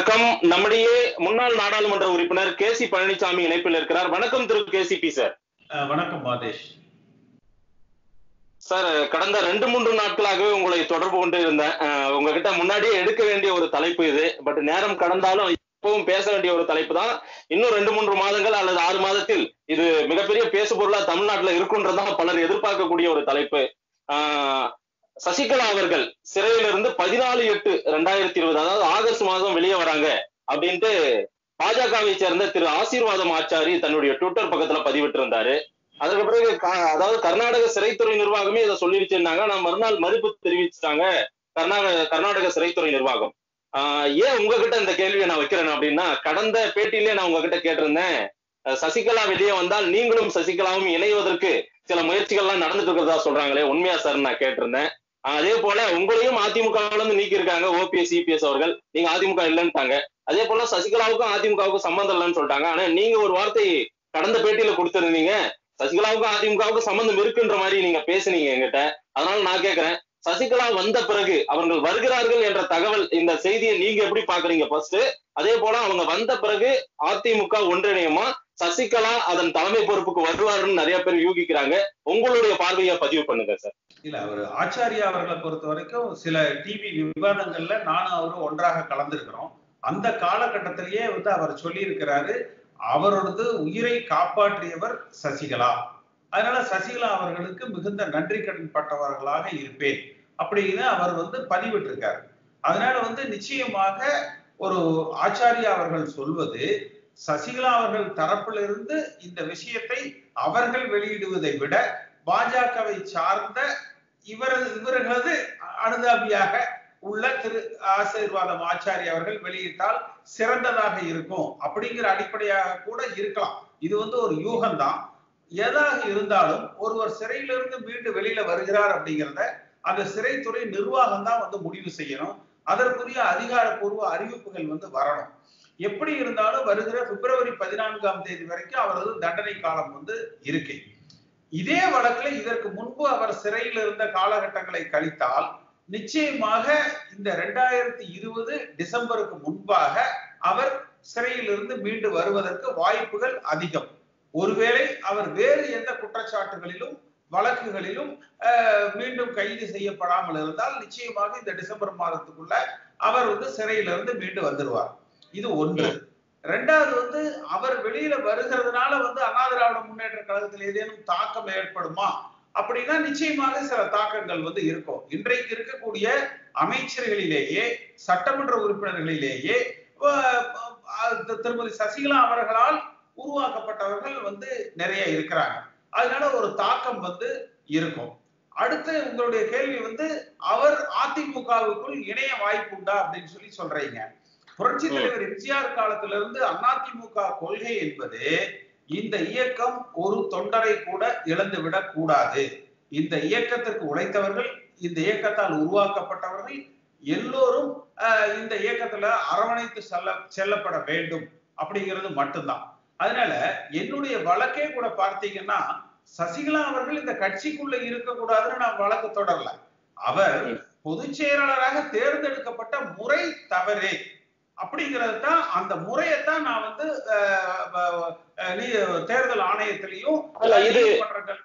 வணக்கம் நம்முடைய முன்னாள் நாடாளுமன்ற உறுப்பினர் கே சி பழனிசாமி இணைப்பில் இருக்கிறார் வணக்கம் திரு கேசிபி சார் அஹ் வணக்கம் மாதேஷ் சார் கடந்த ரெண்டு மூன்று நாட்களாகவே உங்களை தொடர்பு கொண்டு இருந்தேன் அஹ், உங்ககிட்ட முன்னாடியே எடுக்க வேண்டிய ஒரு தலைப்பு இது பட் நேரம் கடந்தாலும் இப்பவும் பேச வேண்டிய ஒரு தலைப்பு தான் இன்னும் ரெண்டு மூன்று மாதங்கள் அல்லது ஆறு மாதத்தில் இது மிகப்பெரிய பேசு பொருளா தமிழ்நாட்டுல இருக்குன்றதான் பலர் எதிர்பார்க்கக்கூடிய ஒரு தலைப்பு ஆஹ், சசிகலா அவர்கள் சிறையிலிருந்து பதினாலு எட்டு ரெண்டாயிரத்தி இருபது அதாவது ஆகஸ்ட் மாதம் வெளியே வராங்க அப்படின்ட்டு பாஜகவை சேர்ந்த திரு ஆசீர்வாதம் ஆச்சாரி தன்னுடைய ட்விட்டர் பக்கத்துல பதிவிட்டிருந்தாரு அதற்கு பிறகு கா- அதாவது கர்நாடக சிறைத்துறை நிர்வாகமே இதை சொல்லிடுச்சுன்னாங்க நான் மறுநாள் மறுப்பு தெரிவிச்சுட்டாங்க கர்நாடக கர்நாடக சிறைத்துறை நிர்வாகம் ஆஹ் ஏன் உங்ககிட்ட இந்த கேள்வியை நான் வைக்கிறேன் அப்படின்னா கடந்த பேட்டியிலே நான் உங்ககிட்ட கேட்டிருந்தேன் அஹ் சசிகலா வெளியே வந்தால் நீங்களும் சசிகலாவும் இணைவதற்கு சில முயற்சிகள்லாம் நடந்துட்டு இருக்கிறதா சொல்றாங்களே உண்மையா சார் நான் கேட்டிருந்தேன் ஆஹ் அதே போல உங்களையும் அதிமுகவுல இருந்து நீக்கி இருக்காங்க ஓபிஎஸ் சிபிஎஸ் அவர்கள் நீங்க அதிமுக இல்லைன்ட்டாங்க அதே போல சசிகலாவுக்கும் அதிமுகவுக்கும் சம்பந்தம் இல்லைன்னு சொல்லிட்டாங்க ஆனா நீங்க ஒரு வார்த்தை கடந்த பேட்டியில கொடுத்திருந்தீங்க சசிகலாவுக்கும் அதிமுகவுக்கும் சம்பந்தம் இருக்குன்ற மாதிரி நீங்க பேசுனீங்க என்கிட்ட அதனால நான் கேக்குறேன் சசிகலா வந்த பிறகு அவர்கள் வருகிறார்கள் என்ற தகவல் இந்த செய்தியை நீங்க எப்படி பாக்குறீங்க ஃபர்ஸ்ட் அதே போல அவங்க வந்த பிறகு அதிமுக ஒன்றிணையுமா சசிகலா அதன் தலைமை பொறுப்புக்கு வருவாருன்னு நிறைய பேர் யூகிக்கிறாங்க உங்களுடைய பார்வையை பதிவு பண்ணுங்க சார் இல்ல அவர் ஆச்சாரியா அவர்களை பொறுத்த வரைக்கும் சில டிவி விவாதங்கள்ல நானும் அவரும் ஒன்றாக கலந்திருக்கிறோம் அந்த காலகட்டத்திலேயே வந்து அவர் சொல்லியிருக்கிறாரு அவரது உயிரை காப்பாற்றியவர் சசிகலா அதனால சசிகலா அவர்களுக்கு மிகுந்த நன்றி கடன் பட்டவர்களாக இருப்பேன் அப்படின்னு அவர் வந்து பதிவிட்டிருக்காரு அதனால வந்து நிச்சயமாக ஒரு ஆச்சாரியா அவர்கள் சொல்வது சசிகலா அவர்கள் தரப்பிலிருந்து இந்த விஷயத்தை அவர்கள் வெளியிடுவதை விட பாஜகவை சார்ந்த இவரது இவர்களது அனுதாபியாக உள்ள திரு ஆசீர்வாதம் ஆச்சாரி அவர்கள் வெளியிட்டால் சிறந்ததாக இருக்கும் அப்படிங்கிற அடிப்படையாக கூட இருக்கலாம் இது வந்து ஒரு யூகம்தான் எதாக இருந்தாலும் ஒருவர் சிறையிலிருந்து மீண்டு வெளியில வருகிறார் அப்படிங்கிறத அந்த சிறைத்துறை நிர்வாகம் தான் வந்து முடிவு செய்யணும் அதற்குரிய அதிகாரப்பூர்வ அறிவிப்புகள் வந்து வரணும் எப்படி இருந்தாலும் வருகிற பிப்ரவரி பதினான்காம் தேதி வரைக்கும் அவரது தண்டனை காலம் வந்து இருக்கு இதே வழக்குல இதற்கு முன்பு அவர் சிறையில் இருந்த காலகட்டங்களை கழித்தால் நிச்சயமாக இந்த ரெண்டாயிரத்தி இருபது டிசம்பருக்கு முன்பாக அவர் சிறையிலிருந்து மீண்டு வருவதற்கு வாய்ப்புகள் அதிகம் ஒருவேளை அவர் வேறு எந்த குற்றச்சாட்டுகளிலும் வழக்குகளிலும் அஹ், மீண்டும் கைது செய்யப்படாமல் இருந்தால் நிச்சயமாக இந்த டிசம்பர் மாதத்துக்குள்ள அவர் வந்து சிறையிலிருந்து மீண்டு வந்துடுவார் இது ஒன்று ரெண்டாவது வந்து அவர் வெளியில வருகிறதுனால வந்து அண்ணா திராவிட முன்னேற்ற கழகத்தில் ஏதேனும் தாக்கம் ஏற்படுமா அப்படின்னா நிச்சயமாக சில தாக்கங்கள் வந்து இருக்கும் இன்றைக்கு இருக்கக்கூடிய அமைச்சர்களிலேயே சட்டமன்ற உறுப்பினர்களிலேயே அஹ், அஹ், திருமதி சசிகலா அவர்களால் உருவாக்கப்பட்டவர்கள் வந்து நிறைய இருக்கிறாங்க அதனால ஒரு தாக்கம் வந்து இருக்கும் அடுத்து உங்களுடைய கேள்வி வந்து அவர் அதிமுகவுக்குள் இணைய வாய்ப்பு உண்டா அப்படின்னு சொல்லி சொல்றீங்க புரட்சி தலைவர் எம்ஜிஆர் காலத்திலிருந்து அதிமுக கொள்கை என்பது இந்த இயக்கம் ஒரு தொண்டரை கூட இழந்துவிடக் கூடாது இந்த இயக்கத்திற்கு உழைத்தவர்கள் இந்த இயக்கத்தால் உருவாக்கப்பட்டவர்கள் எல்லோரும் ஆஹ், இந்த இயக்கத்துல அரவணைத்து செல்ல செல்லப்பட வேண்டும் அப்படிங்கிறது மட்டும்தான் அதனால என்னுடைய வழக்கே கூட பார்த்தீங்கன்னா சசிகலா அவர்கள் இந்த கட்சிக்குள்ள இருக்கக்கூடாதுன்னு நான் வழக்கு தொடரல அவர் பொதுச் செயலாளராக தேர்ந்தெடுக்கப்பட்ட முறை தவறு அப்படிங்கிறது தான் அந்த முறையைத்தான் நான் வந்து அஹ், அஹ், அஹ், நீ தேர்தல் ஆணையத்திலையும் அல்ல, இது- நீதிமன்றங்கள்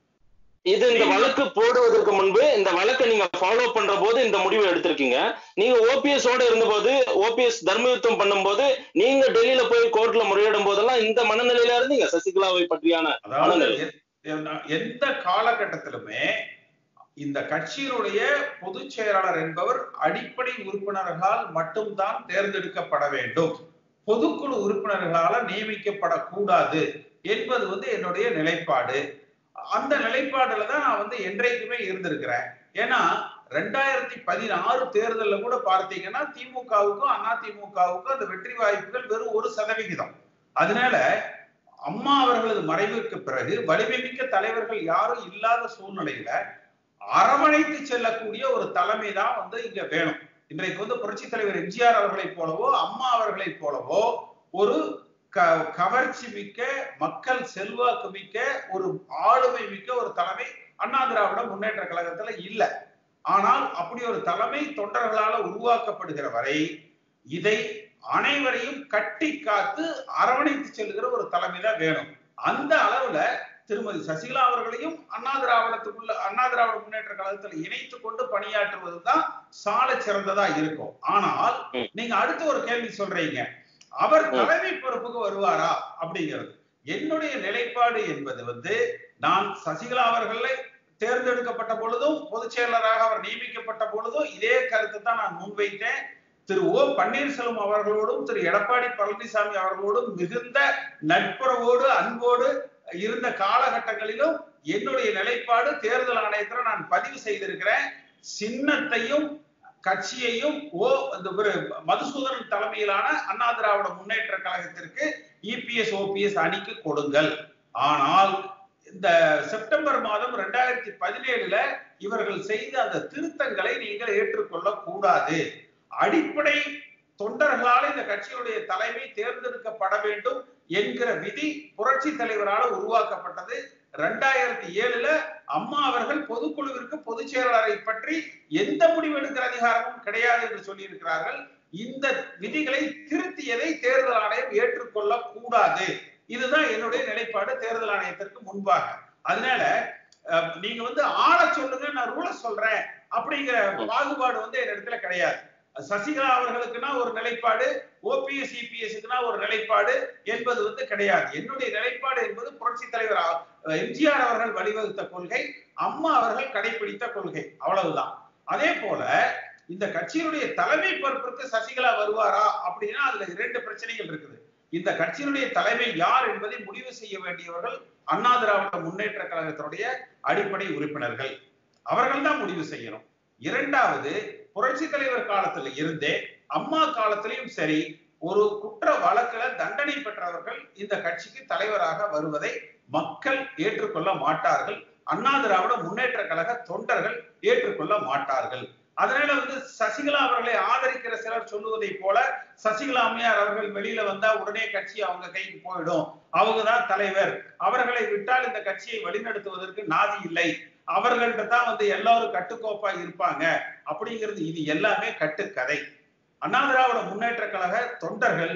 இது இந்த வழக்கு போடுவதற்கு முன்பு இந்த வழக்கை நீங்க ஃபாலோ பண்ற போது இந்த முடிவை எடுத்திருக்கீங்க நீங்க ஓபிஎஸ் ஓட இருந்தபோது ஓபிஎஸ் தர்மயுத்தம் பண்ணும்போது நீங்க டெல்லியில போய் கோர்ட்ல முறையிடும் போதெல்லாம் இந்த மனநிலையில இருந்தீங்க சசிகலாவை பற்றியான அதாவது மனநிலை. எ- எ- எந்த காலகட்டத்திலுமே இந்த கட்சியினுடைய பொதுச் செயலாளர் என்பவர் அடிப்படை உறுப்பினர்களால் மட்டும்தான் தேர்ந்தெடுக்கப்பட வேண்டும் பொதுக்குழு உறுப்பினர்களால நியமிக்கப்படக்கூடாது என்பது வந்து என்னுடைய நிலைப்பாடு அந்த நிலைப்பாடுல தான் நான் வந்து என்றைக்குமே இருந்திருக்கிறேன் ஏன்னா ரெண்டாயிரத்தி பதினாறு தேர்தல்ல கூட பார்த்தீங்கன்னா திமுகவுக்கும் அதிமுகவுக்கும் அந்த வெற்றி வாய்ப்புகள் வெறும் ஒரு சதவிகிதம் அதனால அம்மா அவர்களது மறைவுக்கு பிறகு வலிமை மிக்க தலைவர்கள் யாரும் இல்லாத சூழ்நிலையில அரவணைத்து செல்லக்கூடிய ஒரு தலைமை தான் வந்து இங்க வேணும் இன்றைக்கு வந்து புரட்சி தலைவர் எம்ஜிஆர் அவர்களைப் போலவோ அம்மா அவர்களைப் போலவோ ஒரு க கவர்ச்சி மிக்க மக்கள் செல்வாக்கு மிக்க ஒரு ஆளுமை மிக்க ஒரு தலைமை அண்ணா திராவிட முன்னேற்ற கழகத்துல இல்ல ஆனால் அப்படி ஒரு தலைமை தொண்டர்களால உருவாக்கப்படுகிற வரை இதை அனைவரையும் கட்டி காத்து அரவணைத்து செல்லுகிற ஒரு தலைமை தான் வேணும் அந்த அளவுல திருமதி சசிகலா அவர்களையும் அண்ணா திராவிடத்துக்குள்ள அண்ணா திராவிட முன்னேற்ற கழகத்தில் இணைத்து கொண்டு பணியாற்றுவதுதான் சால சிறந்ததா இருக்கும் ஆனால் ம். நீங்க அடுத்த ஒரு கேள்வி சொல்றீங்க அவர் தலைமை பொறுப்புக்கு வருவாரா அப்படிங்கிறது என்னுடைய நிலைப்பாடு என்பது வந்து நான் சசிகலா அவர்களை தேர்ந்தெடுக்கப்பட்ட பொழுதும் பொதுச் செயலராக அவர் நியமிக்கப்பட்ட பொழுதும் இதே கருத்தை தான் நான் முன்வைத்தேன் திரு ஓ பன்னீர்செல்வம் அவர்களோடும் திரு எடப்பாடி பழனிசாமி அவர்களோடும் மிகுந்த நட்புறவோடு அன்போடு இருந்த காலகட்டங்களிலும் என்னுடைய நிலைப்பாடு தேர்தல் ஆணையத்தில் நான் பதிவு செய்திருக்கிறேன் சின்னத்தையும் கட்சியையும் ஓ அந்த ஒரு மதுசூதனன் தலைமையிலான அண்ணா திராவிட முன்னேற்ற கழகத்திற்கு இபிஎஸ் ஓபிஎஸ் அணிக்கு கொடுங்கள் ஆனால் இந்த செப்டம்பர் மாதம் ரெண்டாயிரத்தி பதினேழுல இவர்கள் செய்த அந்த திருத்தங்களை நீங்கள் ஏற்றுக்கொள்ள கூடாது அடிப்படை தொண்டர்களால் இந்த கட்சியுடைய தலைமை தேர்ந்தெடுக்கப்பட வேண்டும் என்கிற விதி புரட்சி தலைவரால் உருவாக்கப்பட்டது ரெண்டாயிரத்தி ஏழுல அம்மா அவர்கள் பொதுக்குழுவிற்கு பொதுச் செயலாளரை பற்றி எந்த முடிவு எடுக்கிற அதிகாரமும் கிடையாது என்று சொல்லியிருக்கிறார்கள் இந்த விதிகளை திருத்தியதை தேர்தல் ஆணையம் ஏற்றுக்கொள்ள கூடாது இதுதான் என்னுடைய நிலைப்பாடு தேர்தல் ஆணையத்திற்கு முன்பாக அதனால அஹ், நீங்க வந்து ஆள சொல்லுங்க நான் ரூல சொல்றேன் அப்படிங்கிற பாகுபாடு வந்து என்னிடத்துல கிடையாது சசிகலா அவர்களுக்குன்னா ஒரு நிலைப்பாடு ஓபிஎஸ் இபிஎஸ்க்குனா ஒரு நிலைப்பாடு என்பது வந்து கிடையாது என்னுடைய நிலைப்பாடு என்பது புரட்சி தலைவர் அஹ், எம்ஜிஆர் அவர்கள் வழிவகுத்த கொள்கை அம்மா அவர்கள் கடைபிடித்த கொள்கை அவ்வளவுதான் அதே போல இந்த கட்சியினுடைய தலைமை பொறுப்பிற்கு சசிகலா வருவாரா அப்படின்னா அதுல இரண்டு பிரச்சனைகள் இருக்குது இந்த கட்சியினுடைய தலைமை யார் என்பதை முடிவு செய்ய வேண்டியவர்கள் அண்ணா திராவிட முன்னேற்ற கழகத்தினுடைய அடிப்படை உறுப்பினர்கள் அவர்கள் தான் முடிவு செய்யணும் இரண்டாவது புரட்சி தலைவர் காலத்துல இருந்தே அம்மா காலத்திலையும் சரி ஒரு குற்ற வழக்குல தண்டனை பெற்றவர்கள் இந்த கட்சிக்கு தலைவராக வருவதை மக்கள் ஏற்றுக்கொள்ள மாட்டார்கள் அண்ணா திராவிட முன்னேற்ற கழக தொண்டர்கள் ஏற்றுக்கொள்ள மாட்டார்கள் அதனால வந்து சசிகலா அவர்களை ஆதரிக்கிற சிலர் சொல்லுவதை போல சசிகலா அம்மையார் அவர்கள் வெளியில வந்தா உடனே கட்சி அவங்க கைக்கு போயிடும் அவங்கதான் தலைவர் அவர்களை விட்டால் இந்த கட்சியை வழிநடத்துவதற்கு நாதி இல்லை அவர்கள்ட்ட தான் வந்து எல்லாரும் கட்டுக்கோப்பா இருப்பாங்க அப்படிங்கிறது இது எல்லாமே கட்டுக்கதை அண்ணா திராவிட முன்னேற்ற கழக தொண்டர்கள்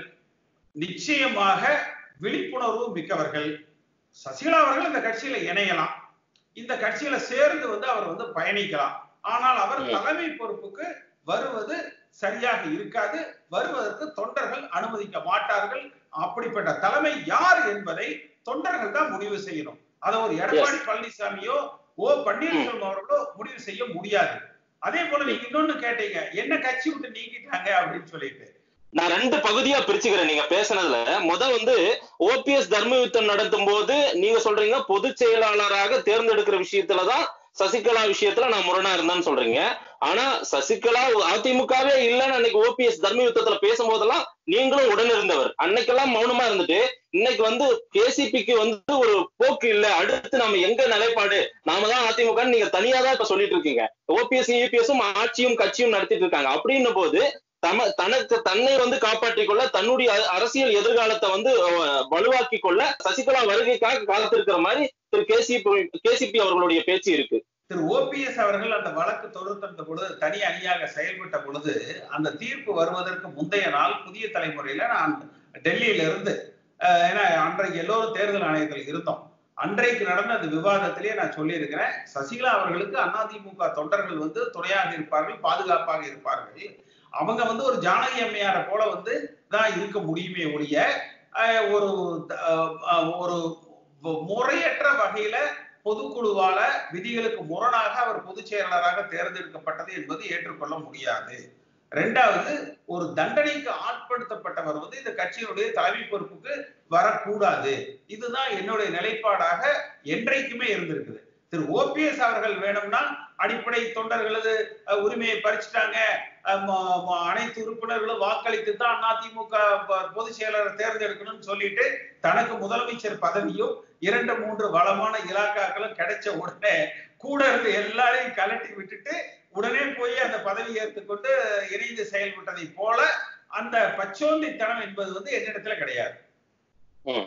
நிச்சயமாக விழிப்புணர்வு மிக்கவர்கள் சசிகலா அவர்கள் இந்த கட்சியில இணையலாம் இந்த கட்சியில சேர்ந்து வந்து அவர் வந்து பயணிக்கலாம் ஆனால் அவர் ம். தலைமை பொறுப்புக்கு வருவது சரியாக இருக்காது வருவதற்கு தொண்டர்கள் அனுமதிக்க மாட்டார்கள் அப்படிப்பட்ட தலைமை யார் என்பதை தொண்டர்கள் தான் முடிவு செய்யணும் அதை ஒரு எடப்பாடி பழனிசாமியோ ஓ பன்னீர்செல்வம் அவர்களோ முடிவு செய்ய முடியாது அதே போல நீங்க இன்னொன்னு கேட்டீங்க என்ன கட்சி விட்டு நீக்கிட்டாங்க அப்படின்னு சொல்லிட்டு நான் ரெண்டு பகுதியா பிரிச்சுக்கிறேன் நீங்க பேசுனதுல முத வந்து ஓபிஎஸ் தர்ம யுத்தம் நடத்தும் போது நீங்க சொல்றீங்க பொதுச் செயலாளராக தேர்ந்தெடுக்கிற விஷயத்துலதான் சசிகலா விஷயத்துல நான் முரணா இருந்தேன்னு சொல்றீங்க ஆனா சசிகலா அதிமுகவே இல்லைன்னு அன்னைக்கு ஓபிஎஸ் தர்ம யுத்தத்துல பேசும்போதெல்லாம் நீங்களும் உடன் இருந்தவர் அன்னைக்கெல்லாம் மௌனமா இருந்துட்டு இன்னைக்கு வந்து கேசிபிக்கு வந்து ஒரு போக்கு இல்ல அடுத்து நாம எங்க நிலைப்பாடு நாம தான் அதிமுக நீங்க தனியா தான் இப்ப சொல்லிட்டு இருக்கீங்க ஓபிஎஸ் யூபிஎஸும் ஆட்சியும் கட்சியும் நடத்திட்டு இருக்காங்க அப்படின்னும் போது தம தனக்கு தன்னை வந்து காப்பாற்றிக் கொள்ள தன்னுடைய அ- அரசியல் எதிர்காலத்தை வந்து அஹ், வலுவாக்கிக் கொள்ள சசிகலா வருகைக்காக காத்திருக்கிற மாதிரி திரு கேசிபி கேசிபி அவர்களுடைய பேச்சு இருக்கு திரு ஓபிஎஸ் அவர்கள் அந்த வழக்கு தொடுத்தந்த பொழுது தனி அணியாக செயல்பட்ட பொழுது அந்த தீர்ப்பு வருவதற்கு முந்தைய நாள் புதிய தலைமுறையில நான் டெல்லியில இருந்து அஹ், ஏன்னா அன்றைக்கு எல்லோரும் தேர்தல் ஆணையத்தில் இருந்தோம் அன்றைக்கு நடந்த அந்த விவாதத்திலேயே நான் சொல்லியிருக்கிறேன் சசிகலா அவர்களுக்கு அதிமுக தொண்டர்கள் வந்து துணையாக இருப்பார்கள் பாதுகாப்பாக இருப்பார்கள் அவங்க வந்து ஒரு ஜானகி அம்மையாரை போல வந்து தான் இருக்க முடியுமே ஒழிய அஹ், ஒரு அஹ், அஹ், ஒரு முறையற்ற வகையில பொதுக்குழுவால விதிகளுக்கு முரணாக அவர் பொதுச் செயலாளராக தேர்ந்தெடுக்கப்பட்டது என்பது ஏற்றுக்கொள்ள முடியாது ரெண்டாவது ஒரு தண்டனைக்கு ஆட்படுத்தப்பட்டவர் வந்து இந்த கட்சியினுடைய தலைமை பொறுப்புக்கு வரக்கூடாது இதுதான் என்னுடைய நிலைப்பாடாக என்றைக்குமே இருந்திருக்குது திரு ஓபிஎஸ் அவர்கள் வேணும்னா அடிப்படை தொண்டர்களது அஹ், உரிமையை பறிச்சுட்டாங்க அஹ், ம- ம- அனைத்து உறுப்பினர்களும் வாக்களித்து தான் அதிமுக ப- பொதுச் செயலாளர் தேர்ந்தெடுக்கணும்னு சொல்லிட்டு தனக்கு முதலமைச்சர் பதவியும் இரண்டு மூன்று வளமான இலாக்காக்களும் கிடைச்ச உடனே கூட இருந்து எல்லாரையும் கலட்டி விட்டுட்டு உடனே போய் அந்த பதவி ஏற்றுக்கொண்டு இணைந்து செயல்பட்டதை போல அந்த பச்சோந்தித்தனம் என்பது வந்து என்னிடத்துல கிடையாது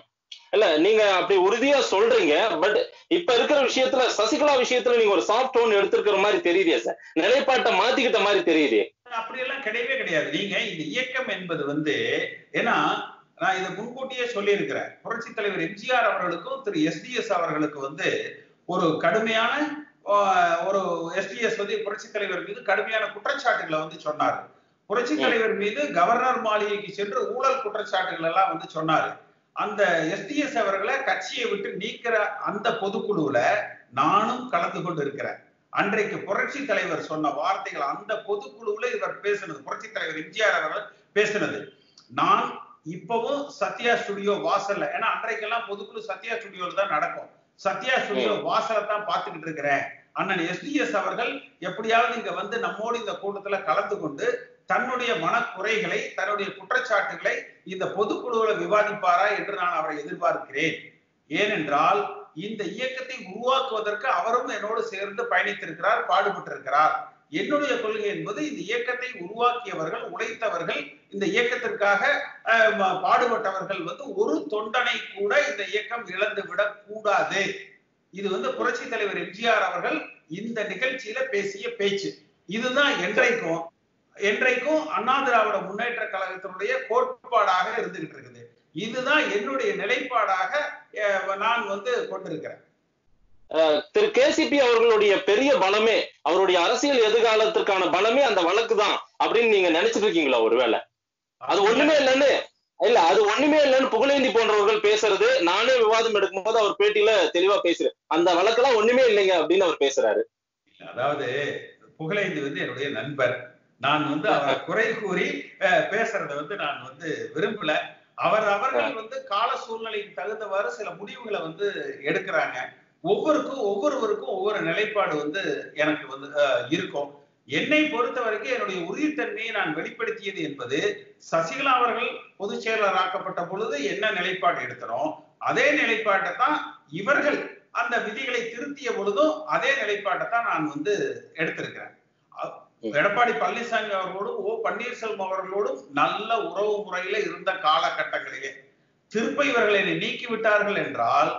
இல்ல நீங்க அப்படி உறுதியா சொல்றீங்க பட் இப்ப இருக்கிற விஷயத்துல சசிகலா விஷயத்துல நீங்க ஒரு சாஃப்ட் டோன் எடுத்திருக்கிற மாதிரி தெரியுதே சார் நிலைப்பாட்டை மாத்திக்கிட்ட மாதிரி தெரியுதே அப்படியெல்லாம் கிடையவே கிடையாது நீங்க இந்த இயக்கம் என்பது வந்து ஏன்னா நான் இதை முன்கூட்டியே சொல்லியிருக்கிறேன் புரட்சி தலைவர் எம்ஜிஆர் அவர்களுக்கும் திரு எஸ்டிஎஸ் அவர்களுக்கு வந்து ஒரு கடுமையான ஆஹ், ஒரு எஸ்டிஎஸ் வந்து புரட்சி தலைவர் மீது கடுமையான குற்றச்சாட்டுகளை வந்து சொன்னார் புரட்சி தலைவர் மீது கவர்னர் மாளிகைக்கு சென்று ஊழல் குற்றச்சாட்டுகள் எல்லாம் வந்து சொன்னாரு அந்த எஸ்டிஎஸ் அவர்களை கட்சியை விட்டு நீக்கிற அந்த பொதுக்குழுவுல நானும் கலந்து கொண்டு இருக்கிறேன் அன்றைக்கு புரட்சி தலைவர் சொன்ன வார்த்தைகள் அந்த பொதுக்குழுவுல இவர் பேசினது புரட்சி தலைவர் எம்ஜிஆர் அவர்கள் பேசினது நான் இப்பவும் சத்யா ஸ்டுடியோ வாசல்ல ஏன்னா அன்றைக்கெல்லாம் பொதுக்குழு சத்யா ஸ்டுடியோல தான் நடக்கும் சத்யா ஸ்டுடியோ வாசலை தான் பார்த்துக்கிட்டு இருக்கிறேன் அண்ணன் எஸ்டிஎஸ் அவர்கள் எப்படியாவது இங்க வந்து நம்மோடு இந்த கூட்டத்துல கலந்து கொண்டு தன்னுடைய மனக்குறைகளை தன்னுடைய குற்றச்சாட்டுகளை இந்த பொதுக்குழுவுல விவாதிப்பாரா என்று நான் அவரை எதிர்பார்க்கிறேன் ஏனென்றால் இந்த இயக்கத்தை உருவாக்குவதற்கு அவரும் என்னோடு சேர்ந்து பயணித்திருக்கிறார் பாடுபட்டிருக்கிறார் என்னுடைய கொள்கை என்பது இந்த இயக்கத்தை உருவாக்கியவர்கள் உழைத்தவர்கள் இந்த இயக்கத்திற்காக அஹ், ம- பாடுபட்டவர்கள் வந்து ஒரு தொண்டனை கூட இந்த இயக்கம் இழந்து விடக் கூடாது இது வந்து புரட்சி தலைவர் எம்ஜிஆர் அவர்கள் இந்த நிகழ்ச்சியில பேசிய பேச்சு இதுதான் என்றைக்கும் என்றைக்கும் அண்ணா திராவிட முன்னேற்ற கழகத்தினுடைய கோட்பாடாக இருந்துகிட்டு இருக்குது இதுதான் என்னுடைய நிலைப்பாடாக அஹ், நான் வந்து கொண்டிருக்கிறேன் அஹ், திரு கேசிபி அவர்களுடைய பெரிய பலமே அவருடைய அரசியல் எதிர்காலத்திற்கான பலமே அந்த வழக்கு தான் அப்படின்னு நீங்க நினைச்சிட்டு இருக்கீங்களா ஒருவேளை அது ஒண்ணுமே இல்லைன்னு இல்ல அது ஒண்ணுமே இல்லைன்னு புகழேந்தி போன்றவர்கள் பேசுறது நானே விவாதம் எடுக்கும்போது அவர் பேட்டியில தெளிவா பேசுறேன் அந்த வழக்கெல்லாம் ஒண்ணுமே இல்லைங்க அப்படின்னு அவர் பேசுறாரு அதாவது புகழேந்தி வந்து என்னுடைய நண்பர் நான் வந்து அவரை குறை கூறி அஹ், பேசுறத வந்து நான் வந்து விரும்பல அவர் அவர்கள் வந்து கால சூழ்நிலைக்கு தகுந்தவாறு சில முடிவுகளை வந்து எடுக்கிறாங்க ஒவ்வொருக்கும் ஒவ்வொருவருக்கும் ஒவ்வொரு நிலைப்பாடு வந்து எனக்கு வந்து அஹ், இருக்கும் என்னை பொறுத்த வரைக்கும் என்னுடைய உறுதித்தன்மையை நான் வெளிப்படுத்தியது என்பது சசிகலா அவர்கள் பொதுச் செயலர் ஆக்கப்பட்ட பொழுது என்ன நிலைப்பாடு எடுத்தனோம் அதே நிலைப்பாட்டை தான் இவர்கள் அந்த விதிகளை திருத்திய பொழுதும் அதே நிலைப்பாட்டை தான் நான் வந்து எடுத்திருக்கிறேன் அ- எடப்பாடி பழனிசாமி அவர்களோடும் ஓ பன்னீர்செல்வம் அவர்களோடும் நல்ல உறவு முறையில இருந்த காலகட்டங்களிலே திருப்ப இவர்கள் என்னை நீக்கி விட்டார்கள் என்றால்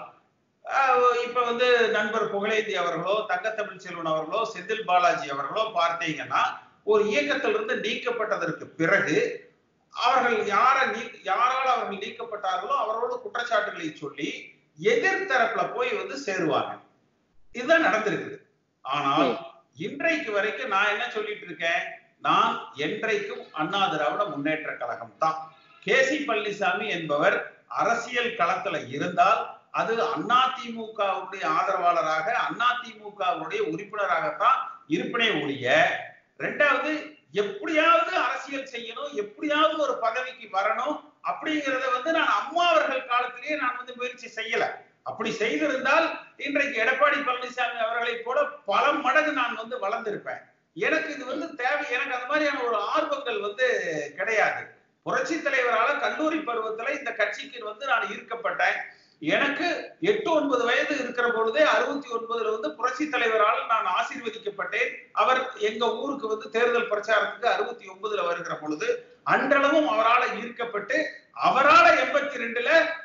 ஆஹ், இப்ப வந்து நண்பர் புகழேந்தி அவர்களோ தங்கத்தமிழ் செல்வன் அவர்களோ செந்தில் பாலாஜி அவர்களோ பார்த்தீங்கன்னா ஒரு இயக்கத்திலிருந்து நீக்கப்பட்டதற்கு பிறகு அவர்கள் யார நீ யாரால் அவர்கள் நீக்கப்பட்டார்களோ அவரோட குற்றச்சாட்டுகளை சொல்லி எதிர்த்தரப்புல போய் வந்து சேருவாங்க இதுதான் நடந்திருக்குது ஆனால் இன்றைக்கு வரைக்கும் நான் என்ன சொல்லிட்டு இருக்கேன் நான் என்றைக்கும் அண்ணா திராவிட முன்னேற்ற கழகம் தான் கேசி பழனிசாமி என்பவர் அரசியல் களத்துல இருந்தால் அது அதிமுகவுடைய ஆதரவாளராக அதிமுகவுடைய உறுப்பினராகத்தான் இருப்பினே ஒழிய ரெண்டாவது எப்படியாவது அரசியல் செய்யணும் எப்படியாவது ஒரு பதவிக்கு வரணும் அப்படிங்கறத வந்து நான் அம்மா அவர்கள் காலத்திலேயே நான் வந்து முயற்சி செய்யல அப்படி செய்திருந்தால் இன்றைக்கு எடப்பாடி பழனிசாமி அவர்களை போல பல மடங்கு நான் வந்து வளர்ந்திருப்பேன் எனக்கு இது வந்து தேவை எனக்கு அந்த மாதிரியான ஒரு ஆர்வங்கள் வந்து கிடையாது புரட்சி தலைவரால கல்லூரி பருவத்துல இந்த கட்சிக்கு வந்து நான் ஈர்க்கப்பட்டேன் எனக்கு எட்டு ஒன்பது வயது இருக்கிற பொழுதே அறுபத்தி ஒன்பதுல வந்து புரட்சி தலைவரால் நான் ஆசீர்வதிக்கப்பட்டேன் அவர் எங்க ஊருக்கு வந்து தேர்தல் பிரச்சாரத்துக்கு அறுபத்தி ஒன்பதுல வருகிற பொழுது அன்றளவும் அவரால் ஈர்க்கப்பட்டு அவரால எண்பத்தி ரெண்டுல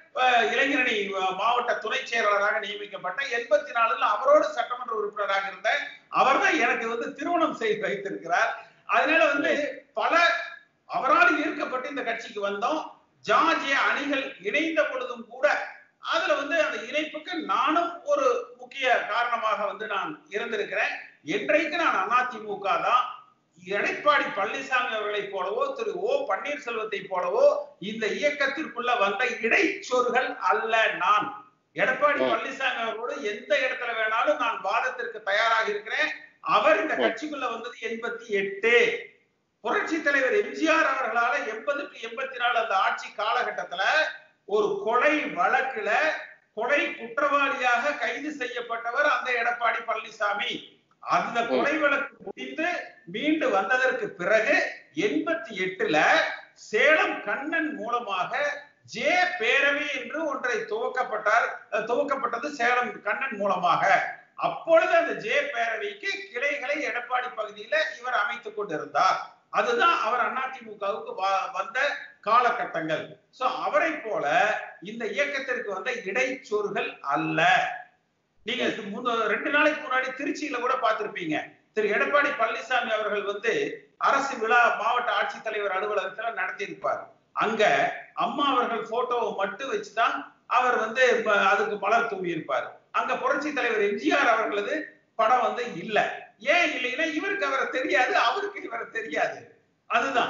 இளைஞரணி அஹ், மாவட்ட துணை செயலாளராக நியமிக்கப்பட்ட எண்பத்தி நாலுல அவரோடு சட்டமன்ற உறுப்பினராக இருந்த அவர்தான் எனக்கு வந்து திருமணம் செய்து வைத்திருக்கிறார் அதனால வந்து பல அவரால் ஈர்க்கப்பட்டு இந்த கட்சிக்கு வந்தோம் ஜார்ஜிய அணிகள் இணைந்த பொழுதும் கூட அதுல வந்து அந்த இணைப்புக்கு நானும் ஒரு முக்கிய காரணமாக வந்து நான் இருந்திருக்கிறேன் என்றைக்கு நான் அதிமுக தான் எடப்பாடி பழனிசாமி அவர்களைப் போலவோ திரு ஓ பன்னீர்செல்வத்தை போலவோ இந்த இயக்கத்திற்குள்ள வந்த இடைச்சொற்கள் அல்ல நான் எடப்பாடி ம். பழனிசாமி அவர்களோடு எந்த இடத்துல வேணாலும் நான் வாதத்திற்கு தயாராக இருக்கிறேன் அவர் இந்த கட்சிக்குள்ள வந்தது எண்பத்தி எட்டு புரட்சி தலைவர் எம்ஜிஆர் அவர்களால எண்பது டு எண்பத்தி நாலு அந்த ஆட்சி காலகட்டத்துல ஒரு கொலை வழக்குல கொலை குற்றவாளியாக கைது செய்யப்பட்டவர் அந்த எடப்பாடி பழனிசாமி அந்த கொலை வழக்கு முடிந்து மீண்டு வந்ததற்கு பிறகு எண்பத்தி எட்டுல சேலம் கண்ணன் மூலமாக ஜே பேரவை என்று ஒன்றை துவக்கப்பட்டார் அஹ், துவக்கப்பட்டது சேலம் கண்ணன் மூலமாக அப்பொழுது அந்த ஜே பேரவைக்கு கிளைகளை எடப்பாடி பகுதியில இவர் அமைத்துக் கொண்டிருந்தார் அதுதான் அவர் அதிமுகவுக்கு வந்த காலகட்டங்கள் சோ அவரை போல இந்த இயக்கத்திற்கு வந்த இடைச்சொருகள் அல்ல நீங்க ரெண்டு நாளைக்கு முன்னாடி திருச்சியில கூட பார்த்திருப்பீங்க திரு எடப்பாடி பழனிசாமி அவர்கள் வந்து அரசு விழா மாவட்ட ஆட்சித்தலைவர் அலுவலகத்துல நடத்தியிருப்பார் அங்க அம்மா அவர்கள் போட்டோவை மட்டும் வச்சுதான் அவர் வந்து அதுக்கு மலர் தூவி இருப்பார் அங்க புரட்சி தலைவர் எம்ஜிஆர் அவர்களது படம் வந்து இல்ல ஏன் இல்லைன்னா இவருக்கு அவரை தெரியாது அவருக்கு இவரை தெரியாது அதுதான்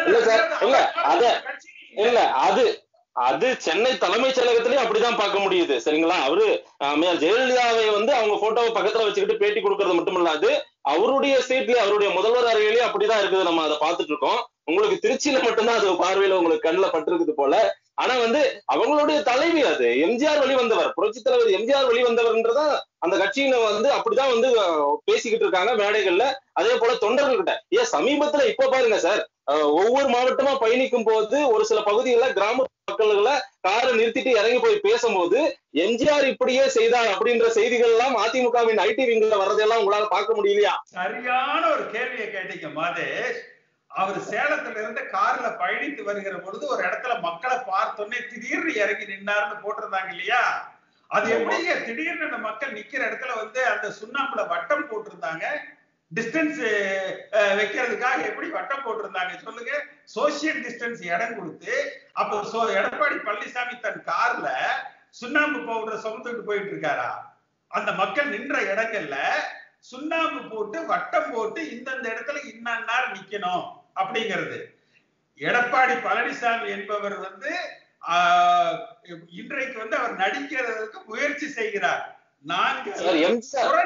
இல்ல அது அது சென்னை தலைமைச் செயலகத்திலயும் அப்படிதான் பார்க்க முடியுது சரிங்களா அவரு அம்மையார் ஜெயலலிதாவை வந்து அவங்க போட்டோவை பக்கத்துல வச்சுக்கிட்டு பேட்டி கொடுக்கறது மட்டும் இல்லாது அவருடைய சீட்லயே அவருடைய முதல்வர் அறையிலேயே அப்படிதான் இருக்குது நம்ம அதை பார்த்துட்டு இருக்கோம் உங்களுக்கு திருச்சியில மட்டும்தான் அது பார்வையில உங்களுக்கு கண்ணில் பட்டிருக்குது போல ஆனா வந்து அவங்களுடைய தலைவி அது எம்ஜிஆர் வெளிவந்தவர் புரட்சி தலைவர் எம்ஜிஆர் வெளிவந்தவர்ன்றதா அந்த கட்சியில வந்து அப்படிதான் வந்து பேசிக்கிட்டு இருக்காங்க மேடைகள்ல அதே போல தொண்டர்கள் கிட்ட ஏன் சமீபத்துல இப்ப பாருங்க சார் ஒவ்வொரு மாவட்டமா பயணிக்கும் போது ஒரு சில பகுதிகளில் கிராம மக்கள்களை காரை நிறுத்திட்டு இறங்கி போய் பேசும்போது எம்ஜிஆர் இப்படியே செய்தார் அப்படின்ற செய்திகள் எல்லாம் அதிமுகவின் ஐடி விங்ல வர்றதெல்லாம் உங்களால பார்க்க முடியலையா சரியான ஒரு கேள்வியை கேட்டீங்க மாதேஷ் அவர் சேலத்துல இருந்து கார்ல பயணித்து வருகிற பொழுது ஒரு இடத்துல மக்களை பார்த்தோன்னே திடீர்னு இறங்கி நின்னாருன்னு போட்டிருந்தாங்க இல்லையா அது எப்படிங்க திடீர்னு அந்த மக்கள் நிக்கிற இடத்துல வந்து அந்த சுண்ணாம்புல வட்டம் போட்டிருந்தாங்க டிஸ்டன்ஸ் வைக்கிறதுக்காக எப்படி வட்டம் போட்டிருந்தாங்க சொல்லுங்க சோசியல் டிஸ்டன்ஸ் இடம் கொடுத்து அப்போ எடப்பாடி பழனிசாமி தன் கார்ல சுண்ணாம்பு பவுடர் சுமந்துட்டு போயிட்டு இருக்காரா அந்த மக்கள் நின்ற இடங்கள்ல சுண்ணாம்பு போட்டு வட்டம் போட்டு இந்தந்த இடத்துல இன்னார் நிக்கணும் அப்படிங்கிறது எடப்பாடி பழனிசாமி என்பவர் வந்து இன்றைக்கு வந்து அவர் நடிக்கிறதுக்கு முயற்சி செய்கிறார் நாங்கள்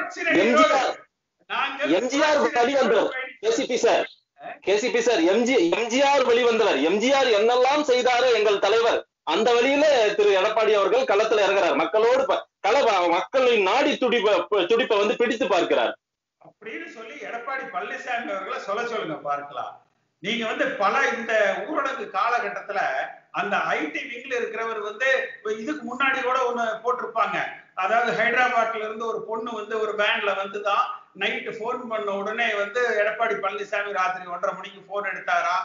எம்ஜிஆர் வெளிவந்தவர் KCP sir KCP sir MG MGR வெளிவந்தவர் எம்ஜிஆர் என்னெல்லாம் செய்தாரோ எங்கள் தலைவர் அந்த வழியில திரு எடப்பாடி அவர்கள் களத்துல இறங்குறார் மக்களோடு கள மக்களின் நாடி துடிப்ப துடிப்பை வந்து பிடித்து பார்க்கிறார் அப்படின்னு சொல்லி எடப்பாடி பழனிசாமி அவர்களை சொல்ல சொல்லுங்க பார்க்கலாம் நீங்க வந்து பல இந்த ஊரடங்கு காலகட்டத்துல அந்த ஐடி விங்ல இருக்கிறவர் வந்து இதுக்கு முன்னாடி கூட ஒண்ணு போட்டிருப்பாங்க அதாவது ஹைதராபாத்ல இருந்து ஒரு பொண்ணு வந்து ஒரு வேன்ல வந்துதான் நைட்டு போன் பண்ண உடனே வந்து எடப்பாடி பழனிசாமி ராத்திரி ஒன்றரை மணிக்கு போன் எடுத்தாரா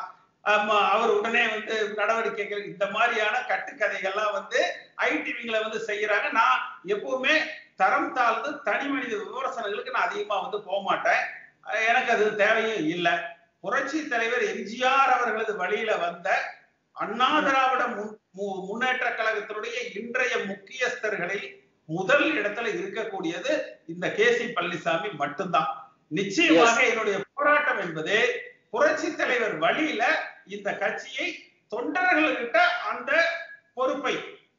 அவர் உடனே வந்து நடவடிக்கைகள் இந்த மாதிரியான கட்டுக்கதைகள்லாம் வந்து ஐடிவிங்களை வந்து செய்யறாங்க நான் எப்பவுமே தரம் தாழ்ந்து தனி மனித விமர்சனங்களுக்கு நான் அதிகமா வந்து போக மாட்டேன் எனக்கு அது தேவையும் இல்லை புரட்சி தலைவர் எம்ஜிஆர் அவர்களது வழியில வந்த அண்ணா திராவிட முன்னேற்ற கழகத்தினுடைய இன்றைய முக்கியஸ்தர்களில் முதல் இடத்துல இருக்கக்கூடியது இந்த கே சி பழனிசாமி மட்டும்தான் நிச்சயமாக என்னுடைய போராட்டம் என்பது புரட்சி தலைவர் வழியில இந்த கட்சியை தொண்டர்கள்கிட்ட அந்த பொறுப்பை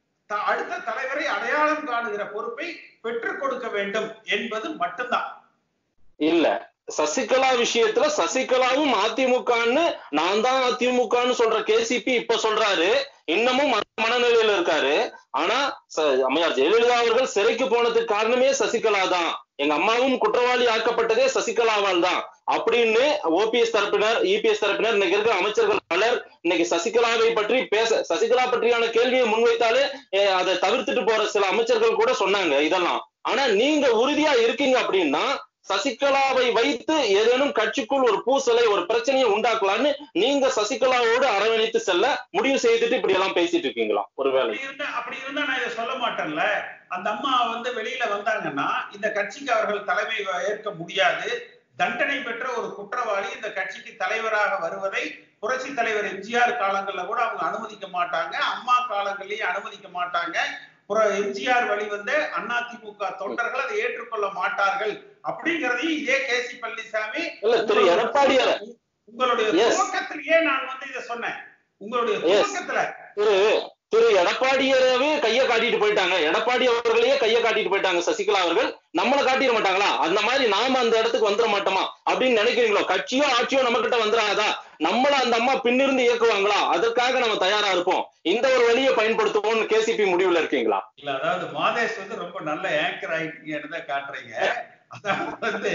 அடுத்த தலைவரை அடையாளம் காணுகிற பொறுப்பை பெற்றுக் கொடுக்க வேண்டும் என்பது மட்டும்தான் இல்ல சசிகலா விஷயத்துல சசிகலாவும் அதிமுகன்னு நான் தான் அதிமுகன்னு சொல்ற கேசிபி இப்ப சொல்றாரு இன்னமும் மனநிலையில இருக்காரு ஆனா அம்மையார் ஜெயலலிதா அவர்கள் சிறைக்கு போனதுக்கு காரணமே சசிகலா தான் எங்க அம்மாவும் குற்றவாளி ஆக்கப்பட்டதே சசிகலாவால் தான் அப்படின்னு ஓபிஎஸ் தரப்பினர் இபிஎஸ் தரப்பினர் இன்னைக்கு இருக்கிற அமைச்சர்கள் பலர் இன்னைக்கு சசிகலாவை பற்றி பேச சசிகலா பற்றியான கேள்வியை முன்வைத்தாலே அதை தவிர்த்துட்டு போற சில அமைச்சர்கள் கூட சொன்னாங்க இதெல்லாம் ஆனா நீங்க உறுதியா இருக்கீங்க அப்படின்னா சசிகலாவை வைத்து ஏதேனும் கட்சிக்குள் ஒரு பூசலை ஒரு பிரச்சனையை உண்டாக்கலான்னு நீங்க சசிகலாவோடு அரவணைத்து செல்ல முடிவு செய்துட்டு இப்படி எல்லாம் பேசிட்டு இருக்கீங்களா ஒருவேளை அப்படி இருந்தா நான் இதை சொல்ல மாட்டேன்ல அந்த அம்மா வந்து வெளியில வந்தாங்கன்னா இந்த கட்சிக்கு அவர்கள் தலைமை ஏற்க முடியாது தண்டனை பெற்ற ஒரு குற்றவாளி இந்த கட்சிக்கு தலைவராக வருவதை புரட்சி தலைவர் எம்ஜிஆர் காலங்கள்ல கூட அவங்க அனுமதிக்க மாட்டாங்க அம்மா காலங்கள்லயும் அனுமதிக்க மாட்டாங்க எம்ஜிஆர் வழிவந்த அதிமுக தொண்டர்கள் அதை ஏற்றுக்கொள்ள மாட்டார்கள் அப்படிங்கறதையும் இதே கே சி பழனிசாமி திரு எடப்பாடியார் உங்களுடைய துவக்கத்திலேயே நான் வந்து இதை சொன்னேன் உங்களுடைய துவக்கத்துல திரு திரு எடப்பாடியரவே கைய காட்டிட்டு போயிட்டாங்க எடப்பாடி அவர்களையே கைய காட்டிட்டு போயிட்டாங்க சசிகலா அவர்கள் நம்மளை காட்டிட மாட்டாங்களா அந்த மாதிரி நாம அந்த இடத்துக்கு வந்துட மாட்டோமா அப்படின்னு நினைக்கிறீங்களோ கட்சியோ ஆட்சியோ நம்ம கிட்ட வந்துடாதா நம்மள அந்த அம்மா பின்னிருந்து இயக்குவாங்களா அதற்காக நம்ம தயாரா இருப்போம் இந்த ஒரு வழியை பயன்படுத்துவோம்னு கேசிபி முடிவுல இருக்கீங்களா இல்ல அதாவது மாதேஷ் வந்து ரொம்ப நல்ல ஏங்கர் ஆயிட்டீங்கன்னு தான் காட்டுறீங்க அதாவது வந்து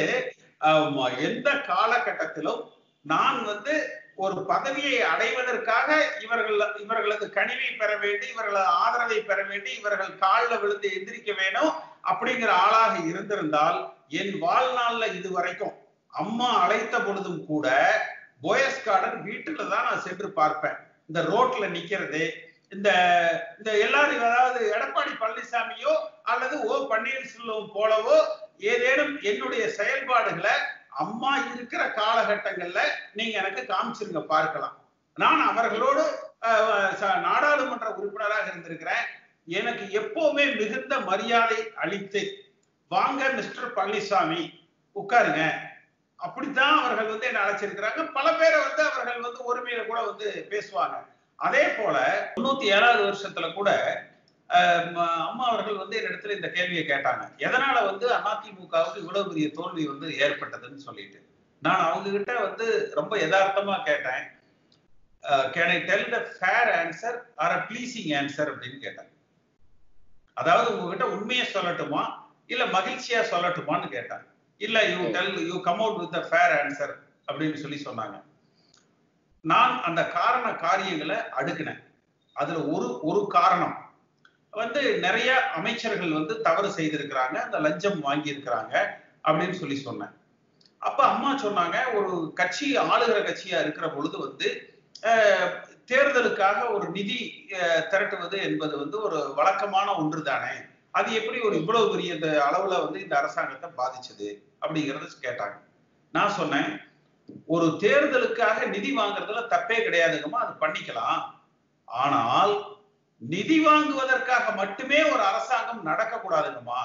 எந்த காலகட்டத்திலும் நான் வந்து ஒரு பதவியை அடைவதற்காக இவர்கள் இவர்களது கனிவை பெற வேண்டி இவர்களது ஆதரவை பெற வேண்டி இவர்கள் காலில் விழுந்து எந்திரிக்க வேணும் அப்படிங்கிற ஆளாக இருந்திருந்தால் என் வாழ்நாள்ல இது வரைக்கும் அம்மா அழைத்த பொழுதும் கூட போயஸ் கார்டன் வீட்டுல தான் நான் சென்று பார்ப்பேன் இந்த ரோட்ல நிக்கிறது இந்த இந்த எல்லாரும் அதாவது எடப்பாடி பழனிசாமியோ அல்லது ஓ பன்னீர்செல்வம் போலவோ ஏதேனும் என்னுடைய செயல்பாடுகளை அம்மா இருக்கிற காலகட்டங்கள்ல நீங்க எனக்கு காமிச்சிருங்க பார்க்கலாம் நான் அவர்களோடு அஹ், ச- நாடாளுமன்ற உறுப்பினராக இருந்திருக்கிறேன் எனக்கு எப்பவுமே மிகுந்த மரியாதை அளித்து வாங்க மிஸ்டர் பழனிசாமி உட்காருங்க அப்படித்தான் அவர்கள் வந்து என்ன அழைச்சிருக்கிறாங்க பல பேரை வந்து அவர்கள் வந்து ஒருமையில கூட வந்து பேசுவாங்க அதே போல தொண்ணூத்தி ஏழாவது வருஷத்துல கூட அஹ், ம- அம்மா அவர்கள் வந்து என்னிடத்துல இந்த கேள்வியை கேட்டாங்க எதனால வந்து அதிமுகவுக்கு இவ்வளவு பெரிய தோல்வி வந்து ஏற்பட்டதுன்னு சொல்லிட்டு நான் அவங்க கிட்ட வந்து ரொம்ப யதார்த்தமா கேட்டேன் can I tell the fair answer or a pleasing answer அப்படின்னு கேட்டேன் அதாவது உங்ககிட்ட உண்மையை சொல்லட்டுமா இல்ல மகிழ்ச்சியா சொல்லட்டுமான்னு கேட்டேன் இல்ல you tell you come out with fair answer அப்படின்னு சொல்லி சொன்னாங்க நான் அந்த காரண காரியங்களை அடுக்கினேன் அதுல ஒரு ஒரு காரணம் வந்து நிறைய அமைச்சர்கள் வந்து தவறு செய்திருக்கிறாங்க அந்த லஞ்சம் வாங்கி இருக்கிறாங்க அப்படின்னு சொல்லி சொன்னேன் அப்ப அம்மா சொன்னாங்க ஒரு கட்சி ஆளுகிற கட்சியா இருக்கிற பொழுது வந்து அஹ், தேர்தலுக்காக ஒரு நிதி அஹ், திரட்டுவது என்பது வந்து ஒரு வழக்கமான ஒன்று தானே அது எப்படி ஒரு இவ்வளவு பெரிய இந்த அளவுல வந்து இந்த அரசாங்கத்தை பாதிச்சது அப்படிங்கறத கேட்டாங்க நான் சொன்னேன் ஒரு தேர்தலுக்காக நிதி வாங்குறதுல தப்பே கிடையாதுங்கம்மா அது பண்ணிக்கலாம் ஆனால் நிதி வாங்குவதற்காக மட்டுமே ஒரு அரசாங்கம் நடக்கக்கூடாதுங்கம்மா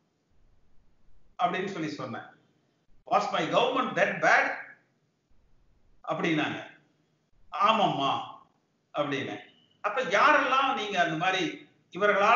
அப்படின்னு சொல்லி சொன்னேன் was my government that bad அப்படின்னாங்க ஆமாம்மா அப்படின்னு அப்ப யாரெல்லாம் நீங்க அந்த மாதிரி இவர்களால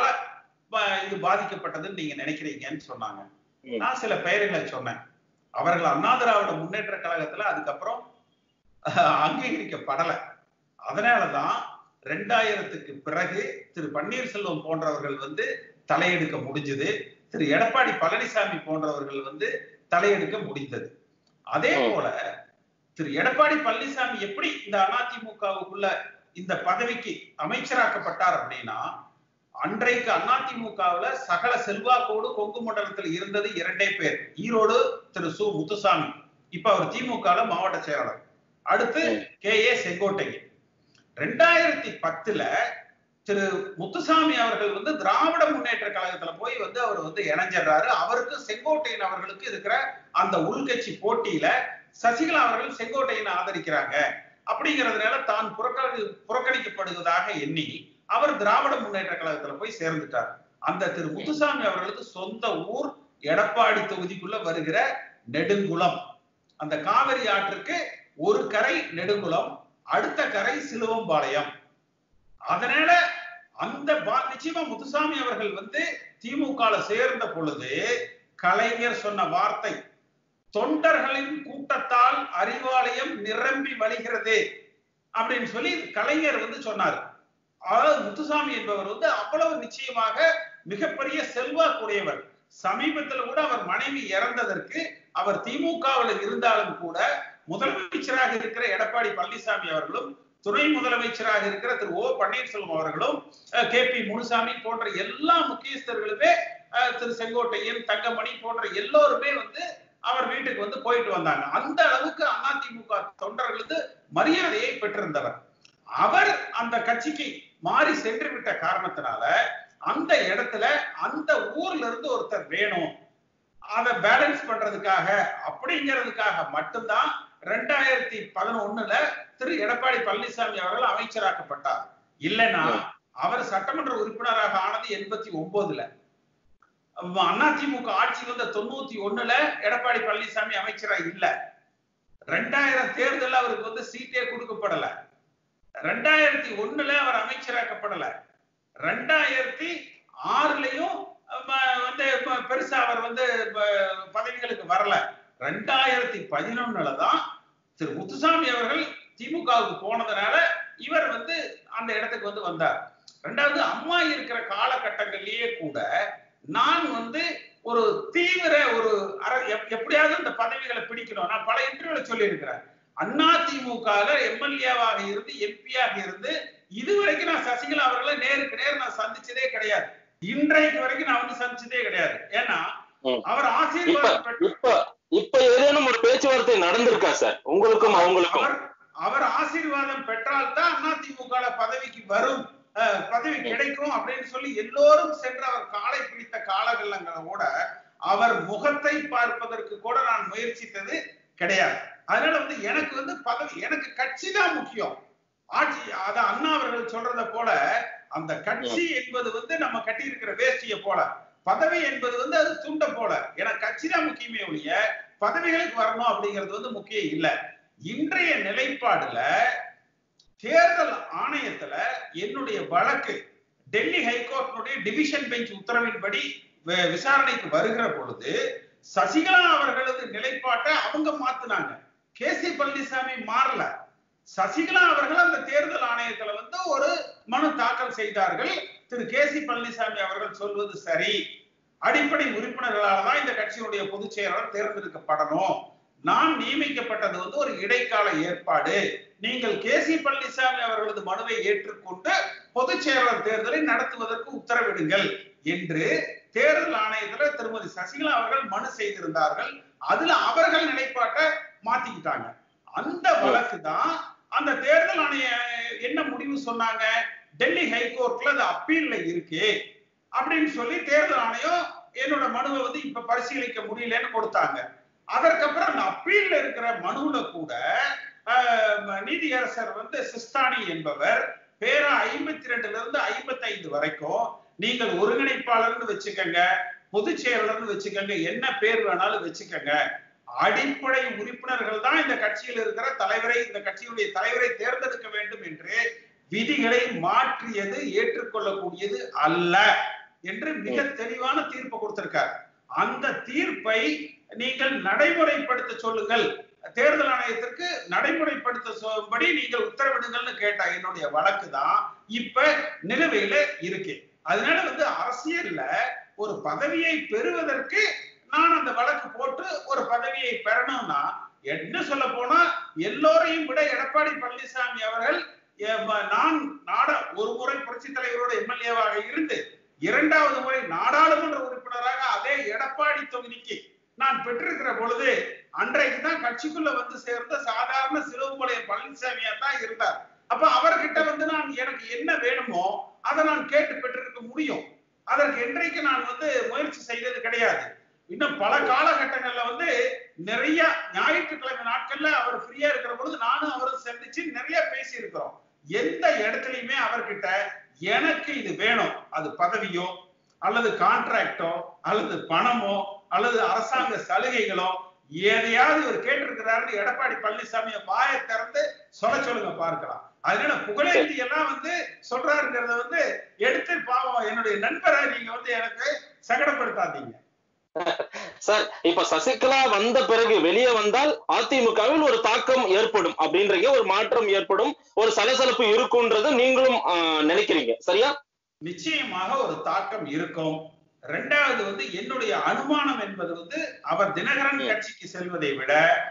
ப- இது பாதிக்கப்பட்டதுன்னு நீங்க நினைக்கிறீங்கன்னு சொன்னாங்க ம். நான் சில பெயர்களை சொன்னேன் அவர்கள் அண்ணா திராவிட முன்னேற்ற கழகத்துல அதுக்கப்புறம் அஹ், அங்கீகரிக்கப்படல அதனாலதான் ரெண்டாயிரத்துக்கு பிறகு திரு பன்னீர்செல்வம் போன்றவர்கள் வந்து தலையெடுக்க முடிஞ்சது திரு எடப்பாடி பழனிசாமி போன்றவர்கள் வந்து தலையெடுக்க முடிந்தது அதே ம். போல திரு எடப்பாடி பழனிசாமி எப்படி இந்த அதிமுகவுக்குள்ள இந்த பதவிக்கு அமைச்சராக்கப்பட்டார் அப்படின்னா அன்றைக்கு அதிமுகவுல சகல செல்வாக்கோடு கொங்கு மண்டலத்தில் இருந்தது இரண்டே பேர் ஈரோடு திரு சு முத்துசாமி இப்ப அவர் திமுகல மாவட்ட செயலாளர் அடுத்து ம். கே ஏ செங்கோட்டையன் ரெண்டாயிரத்தி பத்துல திரு முத்துசாமி அவர்கள் வந்து திராவிட முன்னேற்ற கழகத்துல போய் வந்து அவர் வந்து இணைஞ்சிடுறாரு அவருக்கு செங்கோட்டையன் அவர்களுக்கு இருக்கிற அந்த உள்கட்சி போட்டியில சசிகலா அவர்கள் செங்கோட்டையனை ஆதரிக்கிறாங்க அப்படிங்கிறதுனால தான் புறக்கணி புறக்கணிக்கப்படுவதாக எண்ணி அவர் திராவிட முன்னேற்ற கழகத்துல போய் சேர்ந்துட்டார் அந்த திரு முத்துசாமி அவர்களுக்கு சொந்த ஊர் எடப்பாடி தொகுதிக்குள்ள வருகிற நெடுங்குளம் அந்த காவிரி ஆற்றுக்கு ஒரு கரை நெடுங்குளம் அடுத்த கரை சிலுவம்பாளையம் அதனால அந்த பா- நிச்சயமா முத்துசாமி அவர்கள் வந்து திமுக சேர்ந்த பொழுது கலைஞர் சொன்ன வார்த்தை தொண்டர்களின் கூட்டத்தால் அறிவாலயம் நிரம்பி வழிகிறது அப்படின்னு சொல்லி கலைஞர் வந்து சொன்னார் அதாவது முத்துசாமி என்பவர் வந்து அவ்வளவு நிச்சயமாக மிகப்பெரிய செல்வாக்குடையவர் சமீபத்தில் கூட அவர் மனைவி இறந்ததற்கு அவர் திமுகவில் இருந்தாலும் கூட முதலமைச்சராக இருக்கிற எடப்பாடி பழனிசாமி அவர்களும் துணை முதலமைச்சராக இருக்கிற திரு ஓ பன்னீர்செல்வம் அவர்களும் கே பி முனுசாமி போன்ற எல்லா முக்கியஸ்தர்களுமே அஹ், திரு செங்கோட்டையன் தங்கமணி போன்ற எல்லோருமே வந்து அவர் வீட்டுக்கு வந்து போயிட்டு வந்தாங்க அந்த அளவுக்கு அதிமுக தொண்டர்களுக்கு மரியாதையை பெற்றிருந்தவர் அவர் அந்த கட்சிக்கு மாறி சென்று விட்ட காரணத்தினால அந்த இடத்துல அந்த ஊர்ல இருந்து ஒருத்தர் வேணும் அதை பேலன்ஸ் பண்றதுக்காக அப்படிங்கிறதுக்காக மட்டும்தான் ரெண்டாயிரத்தி பதினொன்னுல திரு எடப்பாடி பழனிசாமி அவர்கள் அமைச்சராக்கப்பட்டார் இல்லைன்னா அவர் சட்டமன்ற உறுப்பினராக ஆனது எண்பத்தி ஒன்பதுல அதிமுக ஆட்சி வந்த தொண்ணூத்தி ஒண்ணுல எடப்பாடி பழனிசாமி அமைச்சரா இல்ல ரெண்டாயிரம் தேர்தல் அவருக்கு வந்து சீட்டே கொடுக்கப்படல ரெண்டாயிரத்தி ஒண்ணுல அவர் அமைச்சராக்கப்படல ரெண்டாயிரத்தி ஆறுலயும் ம- வந்து ப- பெருசா அவர் வந்து ப- பதவிகளுக்கு வரல ரெண்டாயிரத்தி பதினொன்னுல தான் திரு முத்துசாமி அவர்கள் திமுகவுக்கு போனதுனால இவர் வந்து அந்த இடத்துக்கு வந்து வந்தார் ரெண்டாவது அம்மா இருக்கிற காலகட்டங்கள்லயே கூட நான் வந்து ஒரு தீவிர ஒரு அர- எப்- எப்படியாவது இந்த பதவிகளை பிடிக்கணும் நான் பல இன்டர்வியூல சொல்லி இருக்கிறேன் அண்ணா திமுகல எம்எல்ஏவாக இருந்து எம்பியாக இருந்து இதுவரைக்கும் நான் சசிகலா அவர்களை நேருக்கு நேர் நான் சந்திச்சதே கிடையாது இன்றைக்கு வரைக்கும் நான் வந்து சந்திச்சதே கிடையாது ஏன்னா ம். அவர் இப்ப ஆசீர்வாதம் பெற்ற இப்ப இப்ப ஏதேனும் ஒரு பேச்சுவார்த்தை நடந்திருக்கா சார் உங்களுக்கும் அவங்களுக்கும் அவர் அவர் ஆசீர்வாதம் பெற்றால்தான் அதிமுக பதவிக்கு வரும் அஹ், பதவி கிடைக்கும் அப்படின்னு சொல்லி எல்லோரும் சென்று அவர் காலை பிடித்த காலகட்டங்களை கூட அவர் முகத்தை பார்ப்பதற்கு கூட நான் முயற்சித்தது கிடையாது அதனால வந்து எனக்கு வந்து பதவி எனக்கு கட்சி தான் முக்கியம் ஆட்சி அத அண்ணா அவர்கள் சொல்றத போல அந்த கட்சி என்பது வந்து நம்ம கட்டி இருக்கிற வேஷ்டிய போல பதவி என்பது வந்து அது துண்டை போல எனக்கு கட்சி தான் முக்கியமே ஒழிய பதவிகளுக்கு வரணும் அப்படிங்கிறது வந்து முக்கியம் இல்ல இன்றைய நிலைப்பாடுல தேர்தல் ஆணையத்துல என்னுடைய வழக்கு டெல்லி ஹைகோர்ட்டினுடைய டிவிஷன் பெஞ்ச் உத்தரவின்படி வி- விசாரணைக்கு வருகிற பொழுது சசிகலா அவர்களது நிலைப்பாட்டை அவங்க மாத்துனாங்க கே சி பழனிசாமி மாறல சசிகலா அவர்கள் அந்த தேர்தல் ஆணையத்துல வந்து ஒரு மனு தாக்கல் செய்தார்கள் திரு கே சி பழனிசாமி அவர்கள் சொல்வது சரி அடிப்படை உறுப்பினர்களால தான் இந்த கட்சியினுடைய பொதுச் செயலாளர் தேர்ந்தெடுக்கப்படணும் நான் நியமிக்கப்பட்டது வந்து ஒரு இடைக்கால ஏற்பாடு நீங்கள் கே சி பழனிசாமி அவர்களது மனுவை ஏற்றுக்கொண்டு பொதுச் செயலாளர் தேர்தலை நடத்துவதற்கு உத்தரவிடுங்கள் என்று தேர்தல் ஆணையத்துல திருமதி சசிகலா அவர்கள் மனு செய்திருந்தார்கள் அதுல அவர்கள் நிலைப்பாட்டை மாத்திக்கிட்டாங்க அந்த வழக்கு தான் அந்த தேர்தல் ஆணைய என்ன முடிவு சொன்னாங்க டெல்லி ஹைகோர்ட்ல அது அப்பீல்ல இருக்கு அப்படின்னு சொல்லி தேர்தல் ஆணையம் என்னோட மனுவை வந்து இப்ப பரிசீலிக்க முடியலன்னு கொடுத்தாங்க அதற்கப்புறம் அந்த அப்பீல்ல இருக்கிற மனுவுல கூட ஆஹ், நீதியரசர் வந்து சிஸ்தானி என்பவர் பேரா ஐம்பத்தி ரெண்டுல இருந்து ஐம்பத்தி ஐந்து வரைக்கும் நீங்கள் ஒருங்கிணைப்பாளர்னு வச்சுக்கங்க பொதுச் செயலாளர்னு வச்சுக்கங்க என்ன பேர் வேணாலும் வச்சுக்கங்க அடிப்படை உறுப்பினர்கள் தான் இந்த கட்சியில் இருக்கிற தலைவரை இந்த கட்சியுடைய தலைவரை தேர்ந்தெடுக்க வேண்டும் என்று விதிகளை மாற்றியது ஏற்றுக்கொள்ளக்கூடியது அல்ல என்று மிக தெளிவான தீர்ப்பு கொடுத்திருக்கார் அந்த தீர்ப்பை நீங்கள் நடைமுறைப்படுத்த சொல்லுங்கள் தேர்தல் ஆணையத்திற்கு நடைமுறைப்படுத்த சொல்லும்படி நீங்கள் உத்தரவிடுங்கள்னு கேட்ட என்னுடைய வழக்கு தான் இப்ப நிலுவையில இருக்கு அதனால வந்து அரசியல்ல ஒரு பதவியை பெறுவதற்கு நான் அந்த வழக்கு போட்டு ஒரு பதவியை பெறணும்னா என்ன சொல்ல போனா எல்லோரையும் விட எடப்பாடி பழனிசாமி அவர்கள் எ- ம- நான் நாட ஒரு முறை புரட்சி தலைவரோட எம்எல்ஏவாக இருந்து இரண்டாவது முறை நாடாளுமன்ற உறுப்பினராக அதே எடப்பாடி தொகுதிக்கு நான் பெற்றிருக்கிற பொழுது அன்றைக்கு தான் கட்சிக்குள்ள வந்து சேர்ந்த சாதாரண சிலுவம்பாளையம் பழனிசாமியா தான் இருந்தார் அப்ப அவர்கிட்ட வந்து நான் எனக்கு என்ன வேணுமோ அதை நான் கேட்டு பெற்றிருக்க முடியும் அதற்கு என்றைக்கு நான் வந்து முயற்சி செய்தது கிடையாது இன்னும் பல காலகட்டங்கள்ல வந்து நிறைய ஞாயிற்றுக்கிழமை நாட்கள்ல அவர் ஃப்ரீயா இருக்கிற பொழுது நானும் அவரும் சந்திச்சு நிறைய பேசி இருக்கிறோம் எந்த இடத்துலயுமே அவர்கிட்ட எனக்கு இது வேணும் அது பதவியோ அல்லது கான்ட்ராக்டோ அல்லது பணமோ அல்லது அரசாங்க சலுகைகளோ எதையாவது இவர் கேட்டிருக்கிறாருன்னு எடப்பாடி பழனிசாமியை வாயை திறந்து சொல்ல சொல்லுங்க பார்க்கலாம் அதனால புகழேந்தி எல்லாம் வந்து சொல்றாருங்கிறத வந்து எடுத்து பாவம் என்னுடைய நண்பரை நீங்க வந்து எனக்கு சங்கடப்படுத்தாதீங்க சார் இப்ப சசிகலா வந்த பிறகு வெளியே வந்தால் அதிமுகவில் ஒரு தாக்கம் ஏற்படும் அப்படின்றீங்க ஒரு மாற்றம் ஏற்படும் ஒரு சலசலப்பு இருக்கும்ன்றது நீங்களும் ஆஹ், நினைக்கிறீங்க சரியா நிச்சயமாக ஒரு தாக்கம் இருக்கும் ரெண்டாவது வந்து என்னுடைய அனுமானம் என்பது வந்து அவர் தினகரன் ம். கட்சிக்கு செல்வதை விட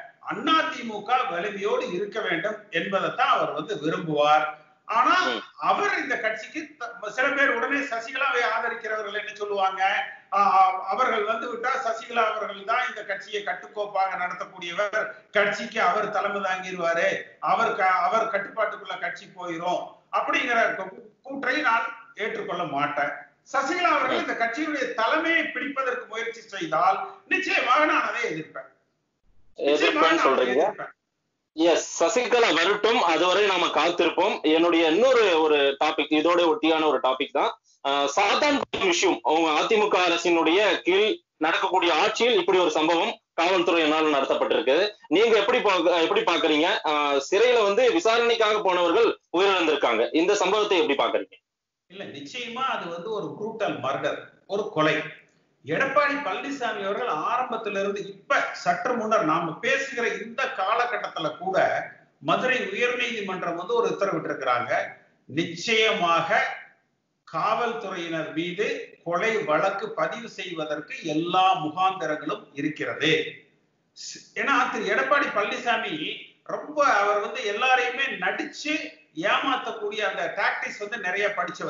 அதிமுக வலிமையோடு இருக்க வேண்டும் என்பதைத்தான் அவர் வந்து விரும்புவார் ஆனா ம். அவர் இந்த கட்சிக்கு த- சில பேர் உடனே சசிகலாவை ஆதரிக்கிறவர்கள் என்ன சொல்லுவாங்க ஆஹ் அவர்கள் வந்து விட்டா சசிகலா அவர்கள் தான் இந்த கட்சியை கட்டுக்கோப்பாக நடத்தக்கூடியவர் கட்சிக்கு அவர் தலைமை தாங்கிடுவாரு அவர் க- அவர் கட்டுப்பாட்டுக்குள்ள கட்சி போயிரும் அப்படிங்கிற கூ- கூற்றை நான் ஏற்றுக்கொள்ள மாட்டேன் சசிகலா அவர்கள் இந்த கட்சியுடைய தலைமையை பிடிப்பதற்கு முயற்சி செய்தால் நிச்சயமாக நான் அதை எதிர்ப்பேன் நிச்சயமாக எதிர்ப்பேன்னு நான் அதை சொல்றீங்க எதிர்ப்பேன் எஸ் சசிகலா வரட்டும் அதுவரை நாம காத்திருப்போம் என்னுடைய இன்னொரு ஒரு டாபிக் இதோட ஒட்டியான ஒரு டாபிக் தான் ஆஹ் சாத்தான் விஷயம் அவங்க அதிமுக அரசினுடைய கீழ் நடக்கக்கூடிய ஆட்சியில் இப்படி ஒரு சம்பவம் காவல்துறையினால் நடத்தப்பட்டிருக்கு நீங்க எப்படி பாக்க- எப்படி பாக்குறீங்க ஆஹ் சிறையில வந்து விசாரணைக்காக போனவர்கள் உயிரிழந்திருக்காங்க இந்த சம்பவத்தை எப்படி பாக்குறீங்க இல்ல நிச்சயமா அது வந்து ஒரு புரூட்டல் மர்டர் ஒரு கொலை எடப்பாடி பழனிசாமி அவர்கள் ஆரம்பத்திலிருந்து இப்ப சற்று முன்னர் நாம பேசுகிற இந்த காலகட்டத்துல கூட மதுரை உயர்நீதிமன்றம் வந்து ஒரு உத்தரவிட்டிருக்கிறாங்க நிச்சயமாக காவல்துறையினர் மீது கொலை வழக்கு பதிவு செய்வதற்கு எல்லா முகாந்திரங்களும் இருக்கிறது ஸ்- ஏன்னா திரு எடப்பாடி பழனிசாமி ரொம்ப அவர் வந்து எல்லாரையுமே நடிச்சு ஏமாத்தக்கூடிய அந்த டாக்டிக்ஸ் வந்து நிறைய படிச்சவர்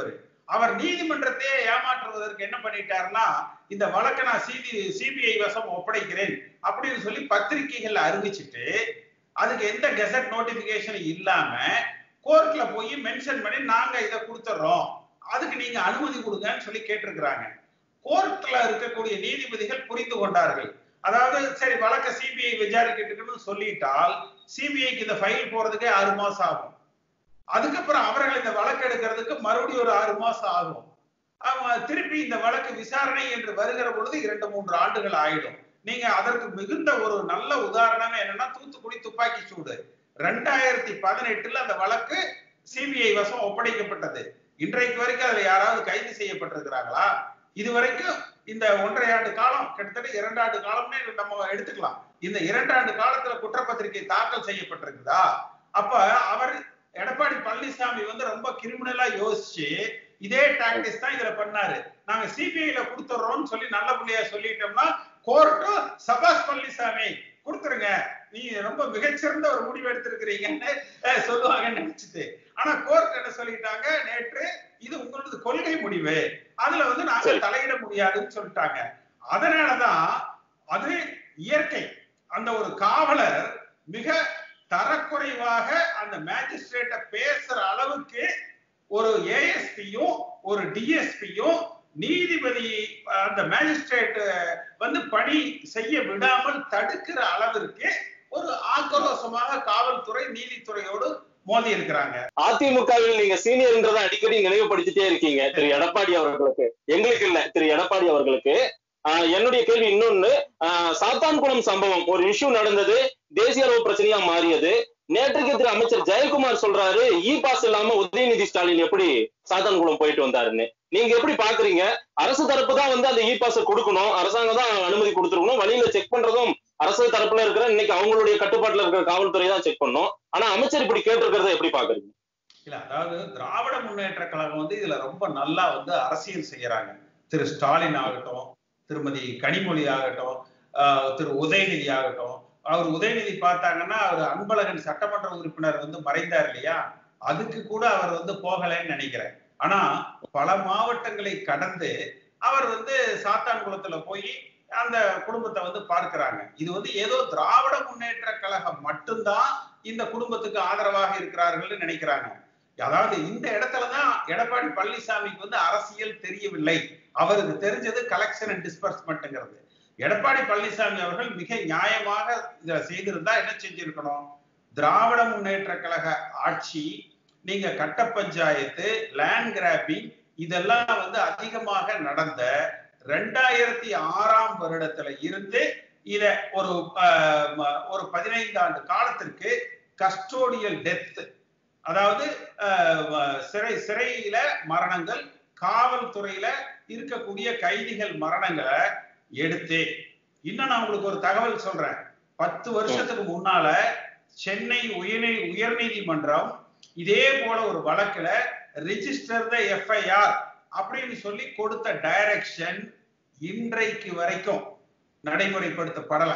அவர் நீதிமன்றத்தையே ஏமாற்றுவதற்கு என்ன பண்ணிட்டாருன்னா இந்த வழக்கை நான் சிபி சிபிஐ வசம் ஒப்படைக்கிறேன் அப்படின்னு சொல்லி பத்திரிகைகள்ல அறிவிச்சிட்டு அதுக்கு எந்த கெசட் நோட்டிபிகேஷன் இல்லாம கோர்ட்ல போய் மென்ஷன் பண்ணி நாங்க இதை கொடுத்துட்றோம் அதுக்கு நீங்க அனுமதி கொடுங்கன்னு சொல்லி கேட்டிருக்கிறாங்க கோர்ட்ல இருக்கக்கூடிய நீதிபதிகள் புரிந்து கொண்டார்கள் அதாவது சரி வழக்க சிபிஐ விசாரிக்கட்டுன்னு சொல்லிட்டால் சிபிஐக்கு இந்த ஃபைல் போறதுக்கே ஆறு மாசம் ஆகும் அதுக்கப்புறம் அவர்கள் இந்த வழக்கு எடுக்கிறதுக்கு மறுபடியும் ஒரு ஆறு மாசம் ஆகும் ஆமா, திருப்பி இந்த வழக்கு விசாரணை என்று வருகிற பொழுது இரண்டு மூன்று ஆண்டுகள் ஆயிடும் நீங்க அதற்கு மிகுந்த ஒரு நல்ல உதாரணமே என்னன்னா தூத்துக்குடி துப்பாக்கி சூடு ரெண்டாயிரத்தி பதினெட்டுல அந்த வழக்கு சிபிஐ வசம் ஒப்படைக்கப்பட்டது இன்றைக்கு வரைக்கும் அதுல யாராவது கைது செய்யப்பட்டிருக்கிறாங்களா இது வரைக்கும் இந்த ஒன்றரை ஆண்டு காலம் கிட்டத்தட்ட இரண்டு ஆண்டு காலம்னே நம்ம எடுத்துக்கலாம் இந்த இரண்டு ஆண்டு காலத்துல குற்றப்பத்திரிகை தாக்கல் செய்யப்பட்டிருக்குதா அப்ப அவர் எடப்பாடி பழனிசாமி வந்து ரொம்ப கிரிமினலா யோசிச்சு இதே டாக்டிஸ் தான் இதுல பண்ணாரு நாங்க சிபிஐல கொடுத்துறோம்னு சொல்லி நல்ல பிள்ளையா சொல்லிட்டோம்னா கோர்ட்டும் சபாஷ் பழனிசாமி கொடுத்துருங்க நீங்க ரொம்ப மிகச்சிறந்த ஒரு முடிவு எடுத்திருக்கிறீங்கன்னு அஹ், சொல்லுவாங்கன்னு நினைச்சிட்டு ஆனா கோர்ட் என்ன சொல்லிட்டாங்க நேற்று இது உங்களது கொள்கை முடிவு அதுல வந்து நாங்க சரி. தலையிட முடியாதுன்னு சொல்லிட்டாங்க அதனாலதான் அது இயற்கை அந்த ஒரு காவலர் மிக தரக்குறைவாக அந்த மேஜிஸ்ட்ரேட்ட பேசுற அளவுக்கு ஒரு ஏஎஸ்பியும் ஒரு டிஎஸ்பியும் நீதிபதி அந்த மேஜிஸ்ட்ரேட் வந்து பணி செய்ய விடாமல் தடுக்கிற அளவிற்கு ஒரு ஆக்ரோஷமாக காவல்துறை நீதித்துறையோடு மோதி இருக்கிறாங்க அதிமுகவில் நீங்க சீனியர்ன்றதை அடிக்கடி நினைவுபடுத்திட்டே இருக்கீங்க திரு எடப்பாடி அவர்களுக்கு எங்களுக்கு இல்ல திரு எடப்பாடி அவர்களுக்கு ஆஹ் என்னுடைய கேள்வி இன்னொன்னு ஆஹ் சாத்தான்குளம் சம்பவம் ஒரு இஷ்யூ நடந்தது தேசிய அளவு பிரச்சனையா மாறியது நேற்றுக்கு திரு அமைச்சர் ஜெயக்குமார் சொல்றாரு இ பாஸ் இல்லாம உதயநிதி ஸ்டாலின் எப்படி சாத்தான்குளம் போயிட்டு வந்தாருன்னு நீங்க எப்படி பாக்குறீங்க அரசு தரப்பு தான் வந்து அந்த இ பாஸ் கொடுக்கணும் அரசாங்கம் தான் அனுமதி கொடுத்துருக்கணும் வழியில செக் பண்றதும் அரசு தரப்புல இருக்கிற இன்னைக்கு அவங்களுடைய கட்டுப்பாட்டுல இருக்கிற காவல்துறை தான் செக் பண்ணும் ஆனா அமைச்சர் இப்படி கேட்டிருக்கிறத எப்படி பாக்குறீங்க இல்ல அதாவது திராவிட முன்னேற்ற கழகம் வந்து இதுல ரொம்ப நல்லா வந்து அரசியல் செய்யறாங்க திரு ஸ்டாலின் ஆகட்டும் திருமதி கனிமொழி ஆகட்டும் ஆஹ் திரு உதயநிதி ஆகட்டும் அவர் உதயநிதி பார்த்தாங்கன்னா அவர் அன்பழகன் சட்டமன்ற உறுப்பினர் வந்து மறைந்தார் இல்லையா அதுக்கு கூட அவர் வந்து போகலைன்னு நினைக்கிறேன் ஆனா பல மாவட்டங்களை கடந்து அவர் வந்து சாத்தான்குளத்துல போய் அந்த குடும்பத்தை வந்து பார்க்கிறாங்க இது வந்து ஏதோ திராவிட முன்னேற்ற கழகம் மட்டும்தான் இந்த குடும்பத்துக்கு ஆதரவாக இருக்கிறார்கள்னு நினைக்கிறாங்க அதாவது இந்த இடத்துலதான் எடப்பாடி பழனிசாமிக்கு வந்து அரசியல் தெரியவில்லை அவருக்கு தெரிஞ்சது கலெக்ஷன் அண்ட் டிஸ்பர்ஸ்மெண்ட்ங்கிறது எடப்பாடி பழனிசாமி அவர்கள் மிக நியாயமாக இதை செய்திருந்தா என்ன செஞ்சிருக்கணும் திராவிட முன்னேற்ற கழக ஆட்சி நீங்க கட்ட பஞ்சாயத்து லேண்ட் கிராபிங் இதெல்லாம் வந்து அதிகமாக நடந்த ரெண்டாயிரத்தி ஆறாம் வருடத்துல இருந்து இத ஒரு ஆஹ், ம- ஒரு பதினைந்து ஆண்டு காலத்திற்கு கஸ்டோடியல் டெத் அதாவது ஆஹ், வ- சிறை சிறையில மரணங்கள் காவல்துறையில இருக்கக்கூடிய கைதிகள் மரணங்களை எடுத்து இன்னும் நான் உங்களுக்கு ஒரு தகவல் சொல்றேன் பத்து வருஷத்துக்கு முன்னால சென்னை உயர்நீ உயர்நீதிமன்றம் இதே போல ஒரு வழக்குல ரிஜிஸ்டர் த எஃப்ஐஆர் அப்படின்னு சொல்லி கொடுத்த டைரக்ஷன் இன்றைக்கு வரைக்கும் நடைமுறைப்படுத்தப்படல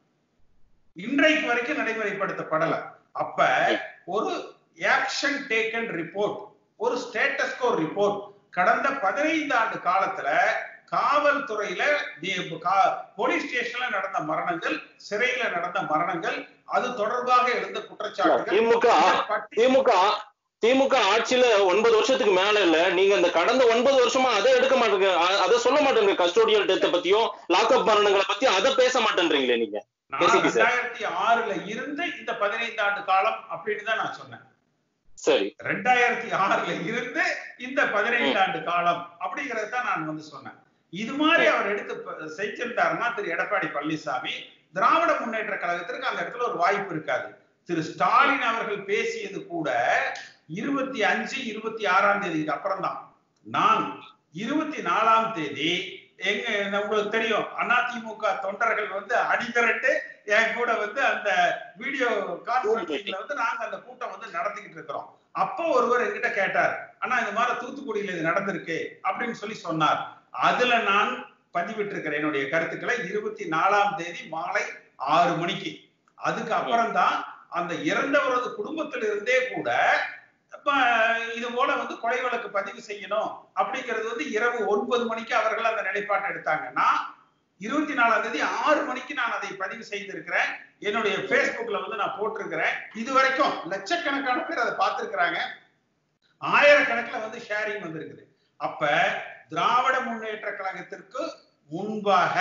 இன்றைக்கு வரைக்கும் நடைமுறைப்படுத்தப்படல அப்ப ஒரு ஆக்ஷன் டேக்கன் ரிப்போர்ட் ஒரு ஸ்டேட்டஸ்கோ ரிப்போர்ட் கடந்த பதினைந்து ஆண்டு காலத்துல காவல்துறையில தி- கா- போலீஸ் ஸ்டேஷன்ல நடந்த மரணங்கள் சிறையில நடந்த மரணங்கள் அது தொடர்பாக எழுந்த குற்றச்சாட்டுகள் திமுக இந்த பட்டி- திமுக திமுக ஆட்சியில ஒன்பது வருஷத்துக்கு மேல இல்ல நீங்க இந்த கடந்த ஒன்பது வருஷமா அதை எடுக்க மாட்டேங்க அ- அதை சொல்ல மாட்டேங்க கஸ்டோடியல் டெத்தை பத்தியும் லாக்அப் மரணங்களை பத்தி அதை பேச மாட்டேன்றீங்களே நீங்க நான் பேசிக்கு சார். ரெண்டாயிரத்தி ஆறுல இருந்து இந்த பதினைந்து ஆண்டு காலம் அப்படின்னு தான் நான் சொன்னேன் சரி ரெண்டாயிரத்தி ஆறுல இருந்து இந்த பதினைந்து ஆண்டு காலம் அப்படிங்கறத தான் நான் வந்து சொன்னேன் இது மாதிரி அவர் எடுத்து ப- செஞ்சிருந்தாருன்னா திரு எடப்பாடி பழனிசாமி திராவிட முன்னேற்ற கழகத்திற்கு அந்த இடத்துல ஒரு வாய்ப்பு இருக்காது திரு ஸ்டாலின் அவர்கள் பேசியது கூட இருபத்தி அஞ்சு இருபத்தி ஆறாம் தேதிக்கு அப்புறம் தான் நான் இருபத்தி நாலாம் தேதி எங்க உங்களுக்கு தெரியும் அதிமுக தொண்டர்கள் வந்து அணிதிரண்டு என் கூட வந்து அந்த வீடியோ கான்ஃபரன்சிங்ல வந்து நாங்க அந்த கூட்டம் வந்து நடத்திக்கிட்டு இருக்கிறோம் அப்போ ஒருவர் என்கிட்ட கேட்டார் அண்ணா இந்த மாதிரி தூத்துக்குடியில இது நடந்திருக்கு அப்படின்னு சொல்லி சொன்னார் அதுல நான் பதிவிட்டிருக்கிறேன் என்னுடைய கருத்துக்களை இருபத்தி நாலாம் தேதி மாலை ஆறு மணிக்கு அதுக்கு அப்புறம் தான் அந்த இறந்தவரது குடும்பத்திலிருந்தே கூட ப- இது போல வந்து கொலை வழக்கு பதிவு செய்யணும் அப்படிங்கிறது வந்து இரவு ஒன்பது மணிக்கு அவர்கள் அந்த நிலைப்பாட்டை எடுத்தாங்க நான் இருபத்தி நாலாம் தேதி ஆறு மணிக்கு நான் அதை பதிவு செய்திருக்கிறேன் என்னுடைய Facebookல வந்து நான் போட்டிருக்கிறேன் இது வரைக்கும் லட்சக்கணக்கான பேர் அதை பார்த்திருக்கிறாங்க ஆயிரக்கணக்குல வந்து ஷேரிங் வந்திருக்குது அப்ப திராவிட முன்னேற்ற கழகத்திற்கு முன்பாக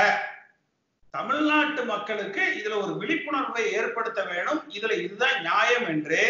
தமிழ்நாட்டு மக்களுக்கு இதுல ஒரு விழிப்புணர்வை ஏற்படுத்த வேணும் இதுல இதுதான் நியாயம் என்று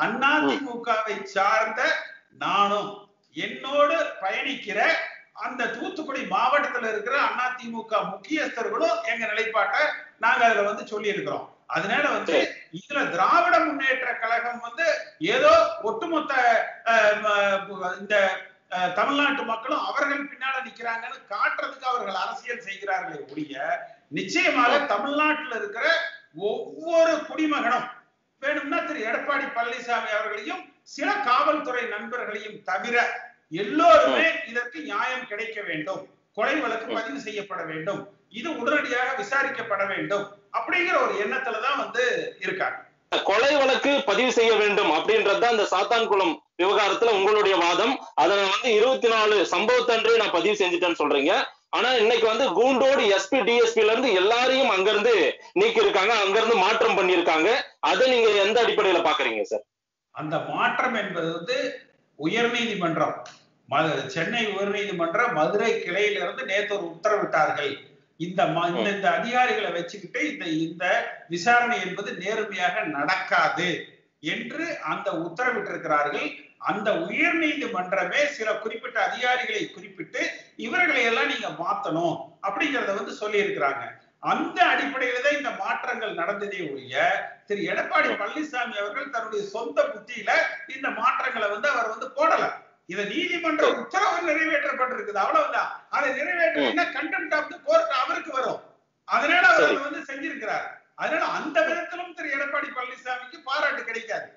அதிமுகவை சார்ந்த நானும் என்னோடு பயணிக்கிற அந்த தூத்துக்குடி மாவட்டத்துல இருக்கிற அதிமுக முக்கியஸ்தர்களும் எங்க நிலைப்பாட்டை நாங்க அதுல வந்து சொல்லி இருக்கிறோம் அதனால வந்து இதுல திராவிட முன்னேற்ற கழகம் வந்து ஏதோ ஒட்டுமொத்த அஹ், ம- இந்த அஹ், தமிழ்நாட்டு மக்களும் அவர்கள் பின்னால நிக்கிறாங்கன்னு காட்டுறதுக்கு அவர்கள் அரசியல் செய்கிறார்களே ஒழிய நிச்சயமாக தமிழ்நாட்டுல இருக்கிற ஒவ்வொரு குடிமகனும் வேணும்னா திரு எடப்பாடி பழனிசாமி அவர்களையும் சில காவல்துறை நண்பர்களையும் தவிர எல்லோருமே இதற்கு நியாயம் கிடைக்க வேண்டும் கொலை வழக்கு பதிவு செய்யப்பட வேண்டும் இது உடனடியாக விசாரிக்கப்பட வேண்டும் அப்படிங்கிற ஒரு எண்ணத்துலதான் வந்து இருக்காங்க கொலை வழக்கு பதிவு செய்ய வேண்டும் அப்படின்றதுதான் இந்த சாத்தான்குளம் விவகாரத்துல உங்களுடைய வாதம் அதை நான் வந்து இருபத்தி நாலு சம்பவத்தன்றே நான் பதிவு செஞ்சுட்டேன்னு சொல்றீங்க ஆனா இன்னைக்கு வந்து கூண்டோடு எஸ்பி டிஎஸ்பில இருந்து எல்லாரையும் அங்கிருந்து நீக்கி இருக்காங்க அங்கிருந்து மாற்றம் பண்ணியிருக்காங்க அதை நீங்க எந்த அடிப்படையில பாக்குறீங்க சார் அந்த மாற்றம் என்பது வந்து உயர்நீதிமன்றம் ம- சென்னை உயர்நீதிமன்றம் மதுரை கிளையிலிருந்து நேத்து ஒரு உத்தரவிட்டார்கள் இந்த ம- இந்த இந்த அதிகாரிகளை வச்சுக்கிட்டு இந்த இந்த விசாரணை என்பது நேர்மையாக நடக்காது என்று அந்த உத்தரவிட்டிருக்கிறார்கள் அந்த உயர்நீதிமன்றமே சில குறிப்பிட்ட அதிகாரிகளை குறிப்பிட்டு இவர்களை எல்லாம் நீங்க மாத்தணும் அப்படிங்கறத வந்து சொல்லி இருக்கிறாங்க அந்த அடிப்படையில தான் இந்த மாற்றங்கள் நடந்ததே ஒழிய திரு எடப்பாடி பழனிசாமி அவர்கள் தன்னுடைய சொந்த புத்தியில இந்த மாற்றங்களை வந்து அவர் வந்து போடல இத நீதிமன்ற உத்தரவு நிறைவேற்றப்பட்டிருக்குது அவ்வளவுதான் அதை நிறைவேற்றினா கண்டெம்ட் ஆஃப் தி கோர்ட் அவருக்கு வரும் அதனால அவர் அதை வந்து செஞ்சிருக்கிறார் அதனால அந்த விதத்திலும் திரு எடப்பாடி பழனிசாமிக்கு பாராட்டு கிடைக்காது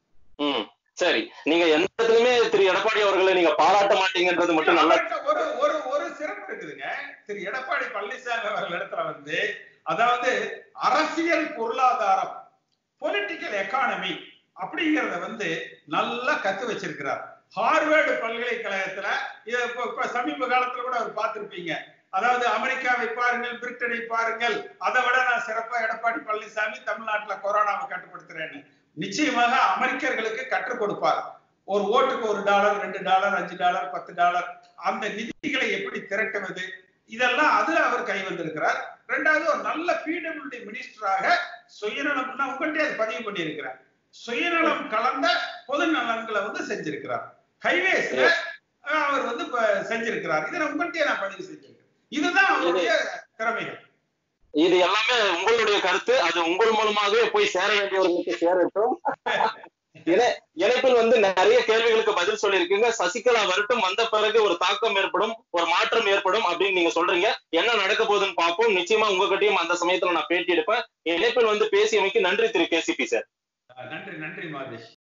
ம் சரி நீங்க எந்த இடத்துலயுமே திரு எடப்பாடி அவர்களை நீங்க பாராட்ட மாட்டீங்கன்றது மட்டும் நல்லா அவர்கிட்ட ஒரு ஒரு ஒரு சிறப்பு இருக்குதுங்க திரு எடப்பாடி பழனிசாமி அவர்கள் இடத்துல வந்து அதாவது அரசியல் பொருளாதாரம் பொலிட்டிக்கல் எக்கானமி அப்படிங்கறத வந்து நல்லா கத்து வச்சிருக்கிறார் ஹார்வர்டு பல்கலைக்கழகத்துல இது இப்ப- இப்ப சமீப காலத்துல கூட அவர் பார்த்திருப்பீங்க அதாவது அமெரிக்காவை பாருங்கள் பிரிட்டனை பாருங்கள் அதை விட நான் சிறப்பா எடப்பாடி பழனிசாமி தமிழ்நாட்டுல கொரோனாவை கட்டுப்படுத்துறேன்னு நிச்சயமாக அமெரிக்கர்களுக்கு கற்றுக் கொடுப்பார் ஒரு ஓட்டுக்கு ஒரு டாலர் ரெண்டு டாலர் அஞ்சு டாலர் பத்து டாலர் அந்த நிதிகளை எப்படி திரட்டுவது இதெல்லாம் அதுல அவர் கை வந்திருக்கிறார் ரெண்டாவது ஒரு நல்ல பிடபிள்யூடி மினிஸ்டராக சுயநலம் நான் உங்கள்கிட்ட அது பதிவு பண்ணியிருக்கிறேன் சுயநலம் கலந்த பொது நலன்களை வந்து செஞ்சிருக்கிறார் ஹைவேஸ்ல அவர் வந்து இப்ப செஞ்சிருக்கிறார் இதை நான் உங்கள்கிட்ட நான் பதிவு செஞ்சிருக்கிறேன் இதுதான் அவருடைய திறமைகள் இது எல்லாமே உங்களுடைய கருத்து அது உங்கள் மூலமாகவே போய் சேர வேண்டியவர்களுக்கு சேரட்டும் இணை- இணைப்பில் வந்து நிறைய கேள்விகளுக்கு பதில் சொல்லியிருக்கீங்க சசிகலா வரட்டும் வந்த பிறகு ஒரு தாக்கம் ஏற்படும் ஒரு மாற்றம் ஏற்படும் அப்படின்னு நீங்க சொல்றீங்க என்ன நடக்க போகுதுன்னு பார்ப்போம் நிச்சயமா உங்ககிட்டயும் அந்த சமயத்துல நான் பேட்டி எடுப்பேன் இணைப்பில் வந்து பேசியமைக்கு நன்றி திரு கேசிபி சார் நன்றி நன்றி மாதேஷ்